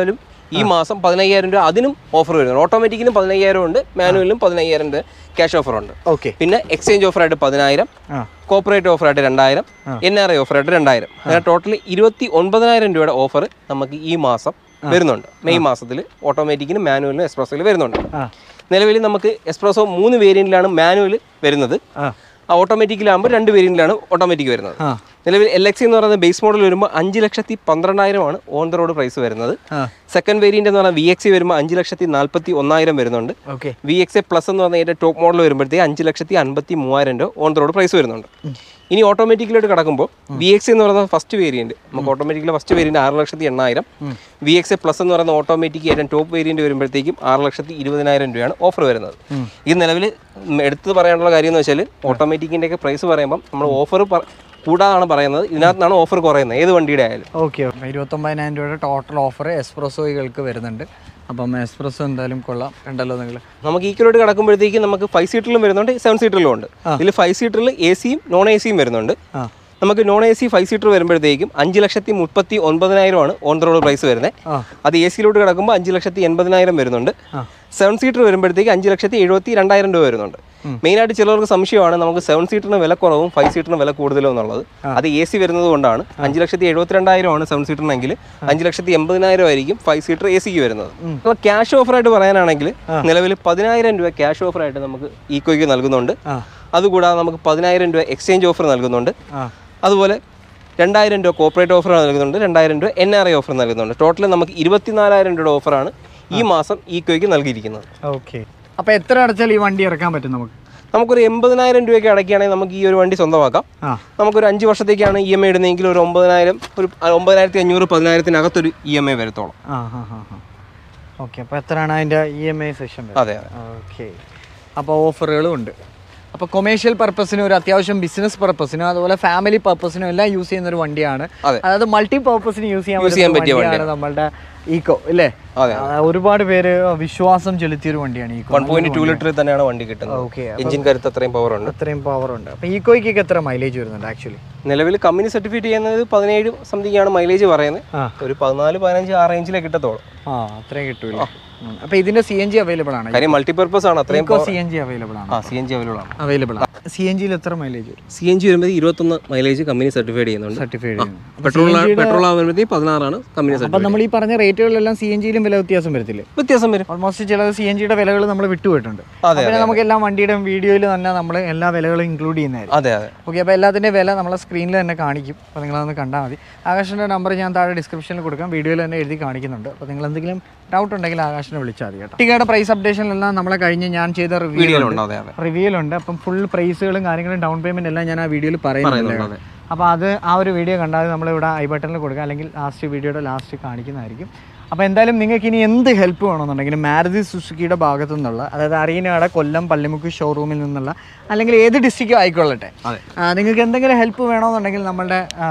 ഈ മാസം പതിനയ്യായിരം രൂപ അതിനും ഓഫർ വരുന്നുണ്ട് ഓട്ടോമാറ്റിക്കിനും പതിനയ്യായിരം ഉണ്ട് മാനുവലിനും പതിനയ്യായിരം രൂപ ക്യാഷ് ഓഫർ ഉണ്ട് ഓക്കെ പിന്നെ എക്സ്ചേഞ്ച് ഓഫറായിട്ട് പതിനായിരം ആ കോപ്പറേറ്റ് ഓഫറായിട്ട് രണ്ടായിരം എൻ ആർ ഐ ഓഫറായിട്ട് രണ്ടായിരം അങ്ങനെ ടോട്ടൽ ഇരുപത്തി ഒൻപതിനായിരം രൂപയുടെ ഓഫർ നമുക്ക് ഈ മാസം വരുന്നുണ്ട് മെയ് മാസത്തിൽ ഓട്ടോമാറ്റിക്കിനും മാനുവലിനും എക്സ്പ്രസോയിൽ വരുന്നുണ്ട് ആ നിലവിൽ നമുക്ക് എക്സ്പ്രസോ മൂന്ന് വേരിയന്റിലാണ് മാനുവൽ വരുന്നത് ആ ആ ഓട്ടോമാറ്റിക്കിലാകുമ്പോൾ രണ്ട് വേരിയന്റിലാണ് ഓട്ടോമാറ്റിക് വരുന്നത് ആ നിലവിൽ എൽ എക്സ് എന്ന് പറയുന്ന ബേസ് മോഡൽ വരുമ്പോൾ അഞ്ച് ലക്ഷത്തി പന്ത്രണ്ടായിരമാണ് ഓൺ ദ റോഡ് പ്രൈസ് വരുന്നത് ആ സെക്കൻഡ് വേരിയന്റ് എന്ന് പറഞ്ഞാൽ വി എക്സ് വരുമ്പോൾ അഞ്ച് ലക്ഷത്തി നാൽപ്പത്തി ഒന്നായിരം വരുന്നുണ്ട് okay V X A plus എന്ന് പറഞ്ഞ ഏറ്റവും ടോപ്പ് മോഡൽ വരുമ്പോഴത്തേക്ക് അഞ്ച് ലക്ഷത്തി അൻപത്തി മൂവായിരം രൂപ ഓൺ ദ റോഡ് പ്രൈസ് വരുന്നുണ്ട് ഇനി ഓട്ടോമാറ്റിക്കിലോട്ട് കിടക്കുമ്പോൾ വി എക്സ് എന്ന് പറയുന്ന ഫസ്റ്റ് വേരിയന്റ് നമുക്ക് ഓട്ടോമാറ്റിക്കിലെ ഫസ്റ്റ് വേരിയന്റ് ആറ് ലക്ഷത്തി എണ്ണായിരം വി എക്സ് എ പ്ലസ് എന്ന് പറയുന്ന ഓട്ടോമാറ്റിക് ഏറ്റവും ടോപ്പ് വേരിയന്റ് വരുമ്പോഴത്തേക്കും ആറ് ലക്ഷത്തി ഇരുപതിനായിരം രൂപയാണ് ഓഫർ വരുന്നത് ഈ നിലവിൽ എടുത്ത് പറയാനുള്ള കാര്യം എന്ന് വെച്ചാൽ ഓട്ടോമാറ്റിക്കിൻ്റെ ഒക്കെ പ്രൈസ് പറയുമ്പോൾ നമ്മൾ ഓഫർ കൂടാതാണ് പറയുന്നത് ഇതിനകത്താണ് ഓഫർ കുറയുന്നത് ഏത് വണ്ടിയുടെ ആയാലും ഓക്കെ ഇരുപത്തൊമ്പതിനായിരം രൂപയുടെ ടോട്ടൽ ഓഫർ എക്സ്പ്രസോയികൾക്ക് വരുന്നുണ്ട് അപ്പം എക്സ്പ്രസോ എന്തായാലും കൊള്ളാം കണ്ടല്ലോ നിങ്ങൾ നമുക്ക് ഈക്വലോട്ട് കിടക്കുമ്പോഴത്തേക്കും നമുക്ക് ഫൈവ് സീറ്ററിലും വരുന്നുണ്ട് സെവൻ സീറ്ററിലും ഉണ്ട് ഇതിൽ ഫൈവ് സീറ്ററിൽ എ സിയും നോൺ എ സിയും വരുന്നുണ്ട് ആ നമുക്ക് non A C five seater വരുമ്പോഴത്തേക്കും അഞ്ച് ലക്ഷത്തി മുപ്പത്തി ഒൻപതിനായിരമാണ് ഓൺ ദ റോഡ് പ്രൈസ് വരുന്നത് ആ അത് എ സിയിലോട്ട് കിടക്കുമ്പോൾ അഞ്ച് ലക്ഷത്തി എൺപതിനായിരം വരുന്നുണ്ട് ആ. സെവൻ സീറ്റർ വരുമ്പോഴത്തേക്ക് അഞ്ച് ലക്ഷത്തി എഴുപത്തി രണ്ടായിരം രൂപ വരുന്നുണ്ട് മെയിനായിട്ട് ചിലർക്ക് സംശയമാണ് നമുക്ക് സെവൻ സീറ്ററിന് വില കുറവും ഫൈവ് സീറ്ററിന് വില കൂടുതലും എന്നുള്ളത് അത് എ സി വരുന്നത് കൊണ്ടാണ് അഞ്ച് ലക്ഷത്തി എഴുപത്തിരണ്ടായിരമാണ് സെവൻ സീറ്ററിനെങ്കിൽ അഞ്ച് ലക്ഷത്തി എൺപതിനായിരം ആയിരിക്കും ഫൈവ് സീറ്റർ എ സിക്ക് വരുന്നത് അപ്പോൾ ക്യാഷ് ഓഫറായിട്ട് പറയാനാണെങ്കിൽ നിലവിൽ പതിനായിരം രൂപ ക്യാഷ് ഓഫറായിട്ട് നമുക്ക് ഈക്കോയ്ക്ക് നൽകുന്നുണ്ട് ആ അതുകൂടാതെ നമുക്ക് പതിനായിരം രൂപ എക്സ്ചേഞ്ച് ഓഫർ നൽകുന്നുണ്ട് ആ അതുപോലെ രണ്ടായിരം രൂപ കോപ്പറേറ്റ് ഓഫർ നൽകുന്നുണ്ട് രണ്ടായിരം രൂപ എൻ ആർ ഐ ഓഫർ നൽകുന്നുണ്ട് ടോട്ടൽ നമുക്ക് ഇരുപത്തിനാലായിരം രൂപയുടെ ഓഫറാണ് ഈ മാസം ഈക്കോയ്ക്ക് നൽകിയിരിക്കുന്നത് ഓക്കെ അപ്പോൾ എത്ര അടച്ചാൽ ഈ വണ്ടി ഇറക്കാൻ പറ്റും നമുക്ക് നമുക്കൊരു എൺപതിനായിരം രൂപയ്ക്ക് അടയ്ക്കുകയാണെങ്കിൽ നമുക്ക് ഈ ഒരു വണ്ടി സ്വന്തമാക്കാം ആ നമുക്കൊരു അഞ്ച് വർഷത്തേക്കാണ് ഇ എം ഐ ഇടുന്നതെങ്കിൽ ഒരു ഒമ്പതിനായിരം ഒരു ഒമ്പതിനായിരത്തി അഞ്ഞൂറ് പതിനായിരത്തിനകത്തൊരു ഇ എം ഐ വരത്തോളം ആ ഹാ ഹാ ഹാ ഓക്കെ അപ്പോൾ എത്രയാണ് അതിൻ്റെ ഇ എം ഐ സെഷൻ അതെ അതെ ഓക്കെ അപ്പോൾ ഓഫറുകളും ഉണ്ട് അപ്പോൾ കൊമേഴ്ഷ്യൽ പർപ്പസിനും ഒരു അത്യാവശ്യം ബിസിനസ് പർപ്പസിനും അതുപോലെ ഫാമിലി പർപ്പസിനും എല്ലാം യൂസ് ചെയ്യുന്ന ഒരു വണ്ടിയാണ് അതെ. അതായത് മൾട്ടി പർപ്പസിന് യൂസ് ചെയ്യാൻ Use ചെയ്യാൻ പറ്റിയ പറ്റിയ വണ്ടിയാണ് നമ്മളുടെ ഈക്കോ ഇല്ലേ അതെ ആ, ഒരുപാട് പേര് വിശ്വാസം ചെലുത്തിയ ഒരു വണ്ടിയാണ് ഈക്കോ വൺ പോയിന്റ് ടു ലിറ്ററിൽ തന്നെയാണ് വണ്ടി കിട്ടുന്നത് ഓക്കെ എഞ്ചിൻ കരുത്ത് അത്രയും പവർ ഉണ്ട് അത്രയും പവർ ഉണ്ട് അപ്പോൾ ഈക്കോയ്ക്കൊക്കെ എത്ര മൈലേജ് വരുന്നുണ്ട് ആക്ച്വലി നിലവിൽ കമ്പനി സർട്ടിഫിക്കറ്റ് ചെയ്യുന്നത് പതിനേഴ് സംതിങ് ആണ് മൈലേജ് പറയുന്നത് ആ. ഒരു പതിനാല് പതിനഞ്ച് ആ റേഞ്ചിലേ കിട്ടത്തോളൂ ആ അത്രയും കിട്ടൂല അപ്പോൾ ഇതിന്റെ സി എൻ ജി അവൈലബിൾ ആണ് കാര്യം മൾട്ടിപർപ്പസ് ആണ് അത്രയും Eeco C N G available ആണ് ആ സി എൻ ജി അവൈലബിൾ ആണ് അവൈലബിൾ ആണ് സി എൻ ജിയിൽ എത്ര മൈലേജ് വരും സി എൻ ജി വരുമ്പോൾ ഇരുപത്തൊന്ന് മൈലേജ് കമ്പനി സർട്ടിഫൈഡ് ചെയ്യുന്നുണ്ട് സർട്ടിഫൈഡ് ചെയ്യുന്നു പെട്രോൾ പെട്രോൾ ആകുമ്പോഴത്തേക്ക് പതിനാറാണ് കമ്പനി അപ്പം സർട്ടിഫൈഡ് നമ്മൾ ഈ പറഞ്ഞ റേറ്റുകളിലെല്ലാം സി എൻ ജിയിലും വില വ്യത്യാസം വരത്തില്ലേ വ്യത്യാസം വരും ഓൾമോസ്റ്റ് ചില സി എൻ ജിയുടെ വിലകൾ നമ്മൾ വിട്ടുപോയിട്ടുണ്ട് അതെ, പിന്നെ നമുക്ക് എല്ലാ വണ്ടിയുടെ വീഡിയോയിൽ തന്നെ നമ്മൾ എല്ലാ വിലകളും ഇൻക്ലൂഡ് ചെയ്യുന്നതായിരിക്കും അതെ അതെ ഓക്കെ അപ്പോൾ എല്ലാത്തിൻ്റെ വില നമ്മളെ സ്ക്രീനിൽ തന്നെ കാണിക്കും അപ്പോൾ നിങ്ങളതൊന്ന് കണ്ടാൽ മതി ആകാശിൻ്റെ നമ്പർ ഞാൻ താഴെ ഡിസ്ക്രിപ്ഷനിൽ കൊടുക്കാം വീഡിയോയിൽ തന്നെ എഴുതി കാണിക്കുന്നുണ്ട് അപ്പോൾ നിങ്ങൾ എന്തെങ്കിലും ഡൗട്ട് ഉണ്ടെങ്കിൽ ആകാശിനെ വിളിച്ചാൽ മതി കേട്ടോ ടിക്കയുടെ പ്രൈസ് അപ്ഡേഷനിലെല്ലാം നമ്മളെ കഴിഞ്ഞ് ഞാൻ ചെയ്ത റിവ്യൂ വീഡിയോയിലുണ്ട് അതെ അതെ റിവ്യൂലുണ്ട് അപ്പം ഫുൾ പ്രൈസുകളും കാര്യങ്ങളും ഡൗൺ പേയ്മെൻറ്റ് എല്ലാം ഞാൻ ആ വീഡിയോയിൽ പറയുന്നുണ്ട് പറയുന്നുണ്ട്, അപ്പോൾ അത് ആ ഒരു വീഡിയോ കണ്ടാൽ നമ്മളിവിടെ ഐ ബട്ടണിൽ കൊടുക്കുക അല്ലെങ്കിൽ ലാസ്റ്റ് വീഡിയോയുടെ ലാസ്റ്റ് കാണിക്കുന്നതായിരിക്കും അപ്പോൾ എന്തായാലും നിങ്ങൾക്ക് ഇനി എന്ത് ഹെൽപ്പ് വേണമെന്നുണ്ടെങ്കിലും മാരുതി സുസുക്കിയുടെ ഭാഗത്തു നിന്നുള്ള അതായത് അറീനയുടെ കൊല്ലം പള്ളിമുക്ക് ഷോറൂമിൽ നിന്നുള്ള അല്ലെങ്കിൽ ഏത് ഡിസ്ട്രിക്റ്റും ആയിക്കൊള്ളട്ടെ അതെ. ആ, നിങ്ങൾക്ക് എന്തെങ്കിലും ഹെൽപ്പ് വേണമെന്നുണ്ടെങ്കിൽ നമ്മളുടെ ആ,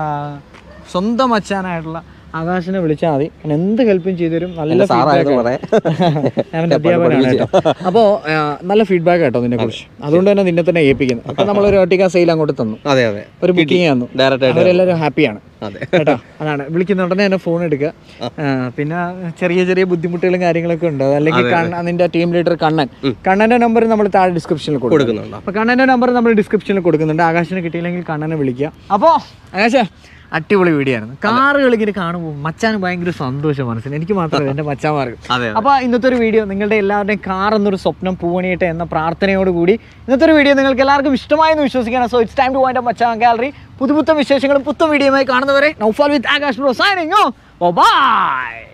സ്വന്തം അച്ഛനായിട്ടുള്ള ആകാശിനെ വിളിച്ചാൽ മതി ഞാൻ എന്ത് ഹെൽപ്പും ചെയ്തുതരും നല്ല സാറായത് feedback പറയാം. ഞാൻ അവൻ്റെ അധ്യാപകനാണ് കേട്ടോ അപ്പോൾ നല്ല ഫീഡ്ബാക്ക് കേട്ടോ നിന്നെ കുറിച്ച് അതുകൊണ്ട് തന്നെ നിന്നെ തന്നെ ഏൽപ്പിക്കുന്നത് അപ്പോൾ നമ്മളൊരു ഒട്ടിക്ക സെയിൽ അങ്ങോട്ട് തന്നു അതെ അതെ ഒരു ബുക്കിംഗ് തന്നു ഡയറക്റ്റ് ആയിട്ട് അവരെല്ലാവരും ഹാപ്പിയാണ് അതെ കേട്ടോ അതാണ് വിളിക്കുന്ന ഉടനെ തന്നെ ഫോൺ എടുക്കുക ആ, പിന്നെ ചെറിയ ചെറിയ ബുദ്ധിമുട്ടുകളും കാര്യങ്ങളൊക്കെ ഉണ്ട് അല്ലെങ്കിൽ കണ്ണ- നിന്റെ ടീം ലീഡർ കണ്ണൻ കണ്ണന്റെ നമ്പർ നമ്മൾ താഴെ ഡിസ്ക്രിപ്ഷനിൽ കൊടുക്കും കൊടുക്കുന്നുണ്ടോ അപ്പോൾ കണ്ണന്റെ നമ്പർ നമ്മൾ ഡിസ്ക്രിപ്ഷനിൽ കൊടുക്കുന്നുണ്ട് ആകാശിന് കിട്ടിയില്ലെങ്കിൽ കണ്ണനെ വിളിക്കുക അപ്പോൾ ആകാശ അടിപൊളി വീഡിയോ ആയിരുന്നു കാറുകൾ ഇങ്ങനെ കാണുമ്പോൾ മച്ചാന് ഭയങ്കര സന്തോഷം മനസ്സിന് എനിക്ക് മാത്രമല്ല എൻ്റെ മച്ചാന്മാർക്ക് അതെ അപ്പോൾ ഇന്നത്തെ ഒരു വീഡിയോ നിങ്ങളുടെ എല്ലാവരുടെയും കാർ എന്നൊരു സ്വപ്നം പൂവണിയട്ടെ എന്ന പ്രാർത്ഥനയോട് കൂടി ഇന്നത്തെ ഒരു വീഡിയോ നിങ്ങൾക്ക് എല്ലാവർക്കും ഇഷ്ടമായെന്ന് വിശ്വസിക്കണം so it's time to wind Machan gallery പുതുപുത്തൻ വിശേഷങ്ങളും പുത്തൻ വീഡിയോയുമായി കാണുന്നവരെ Noufal with Akash bro signing off by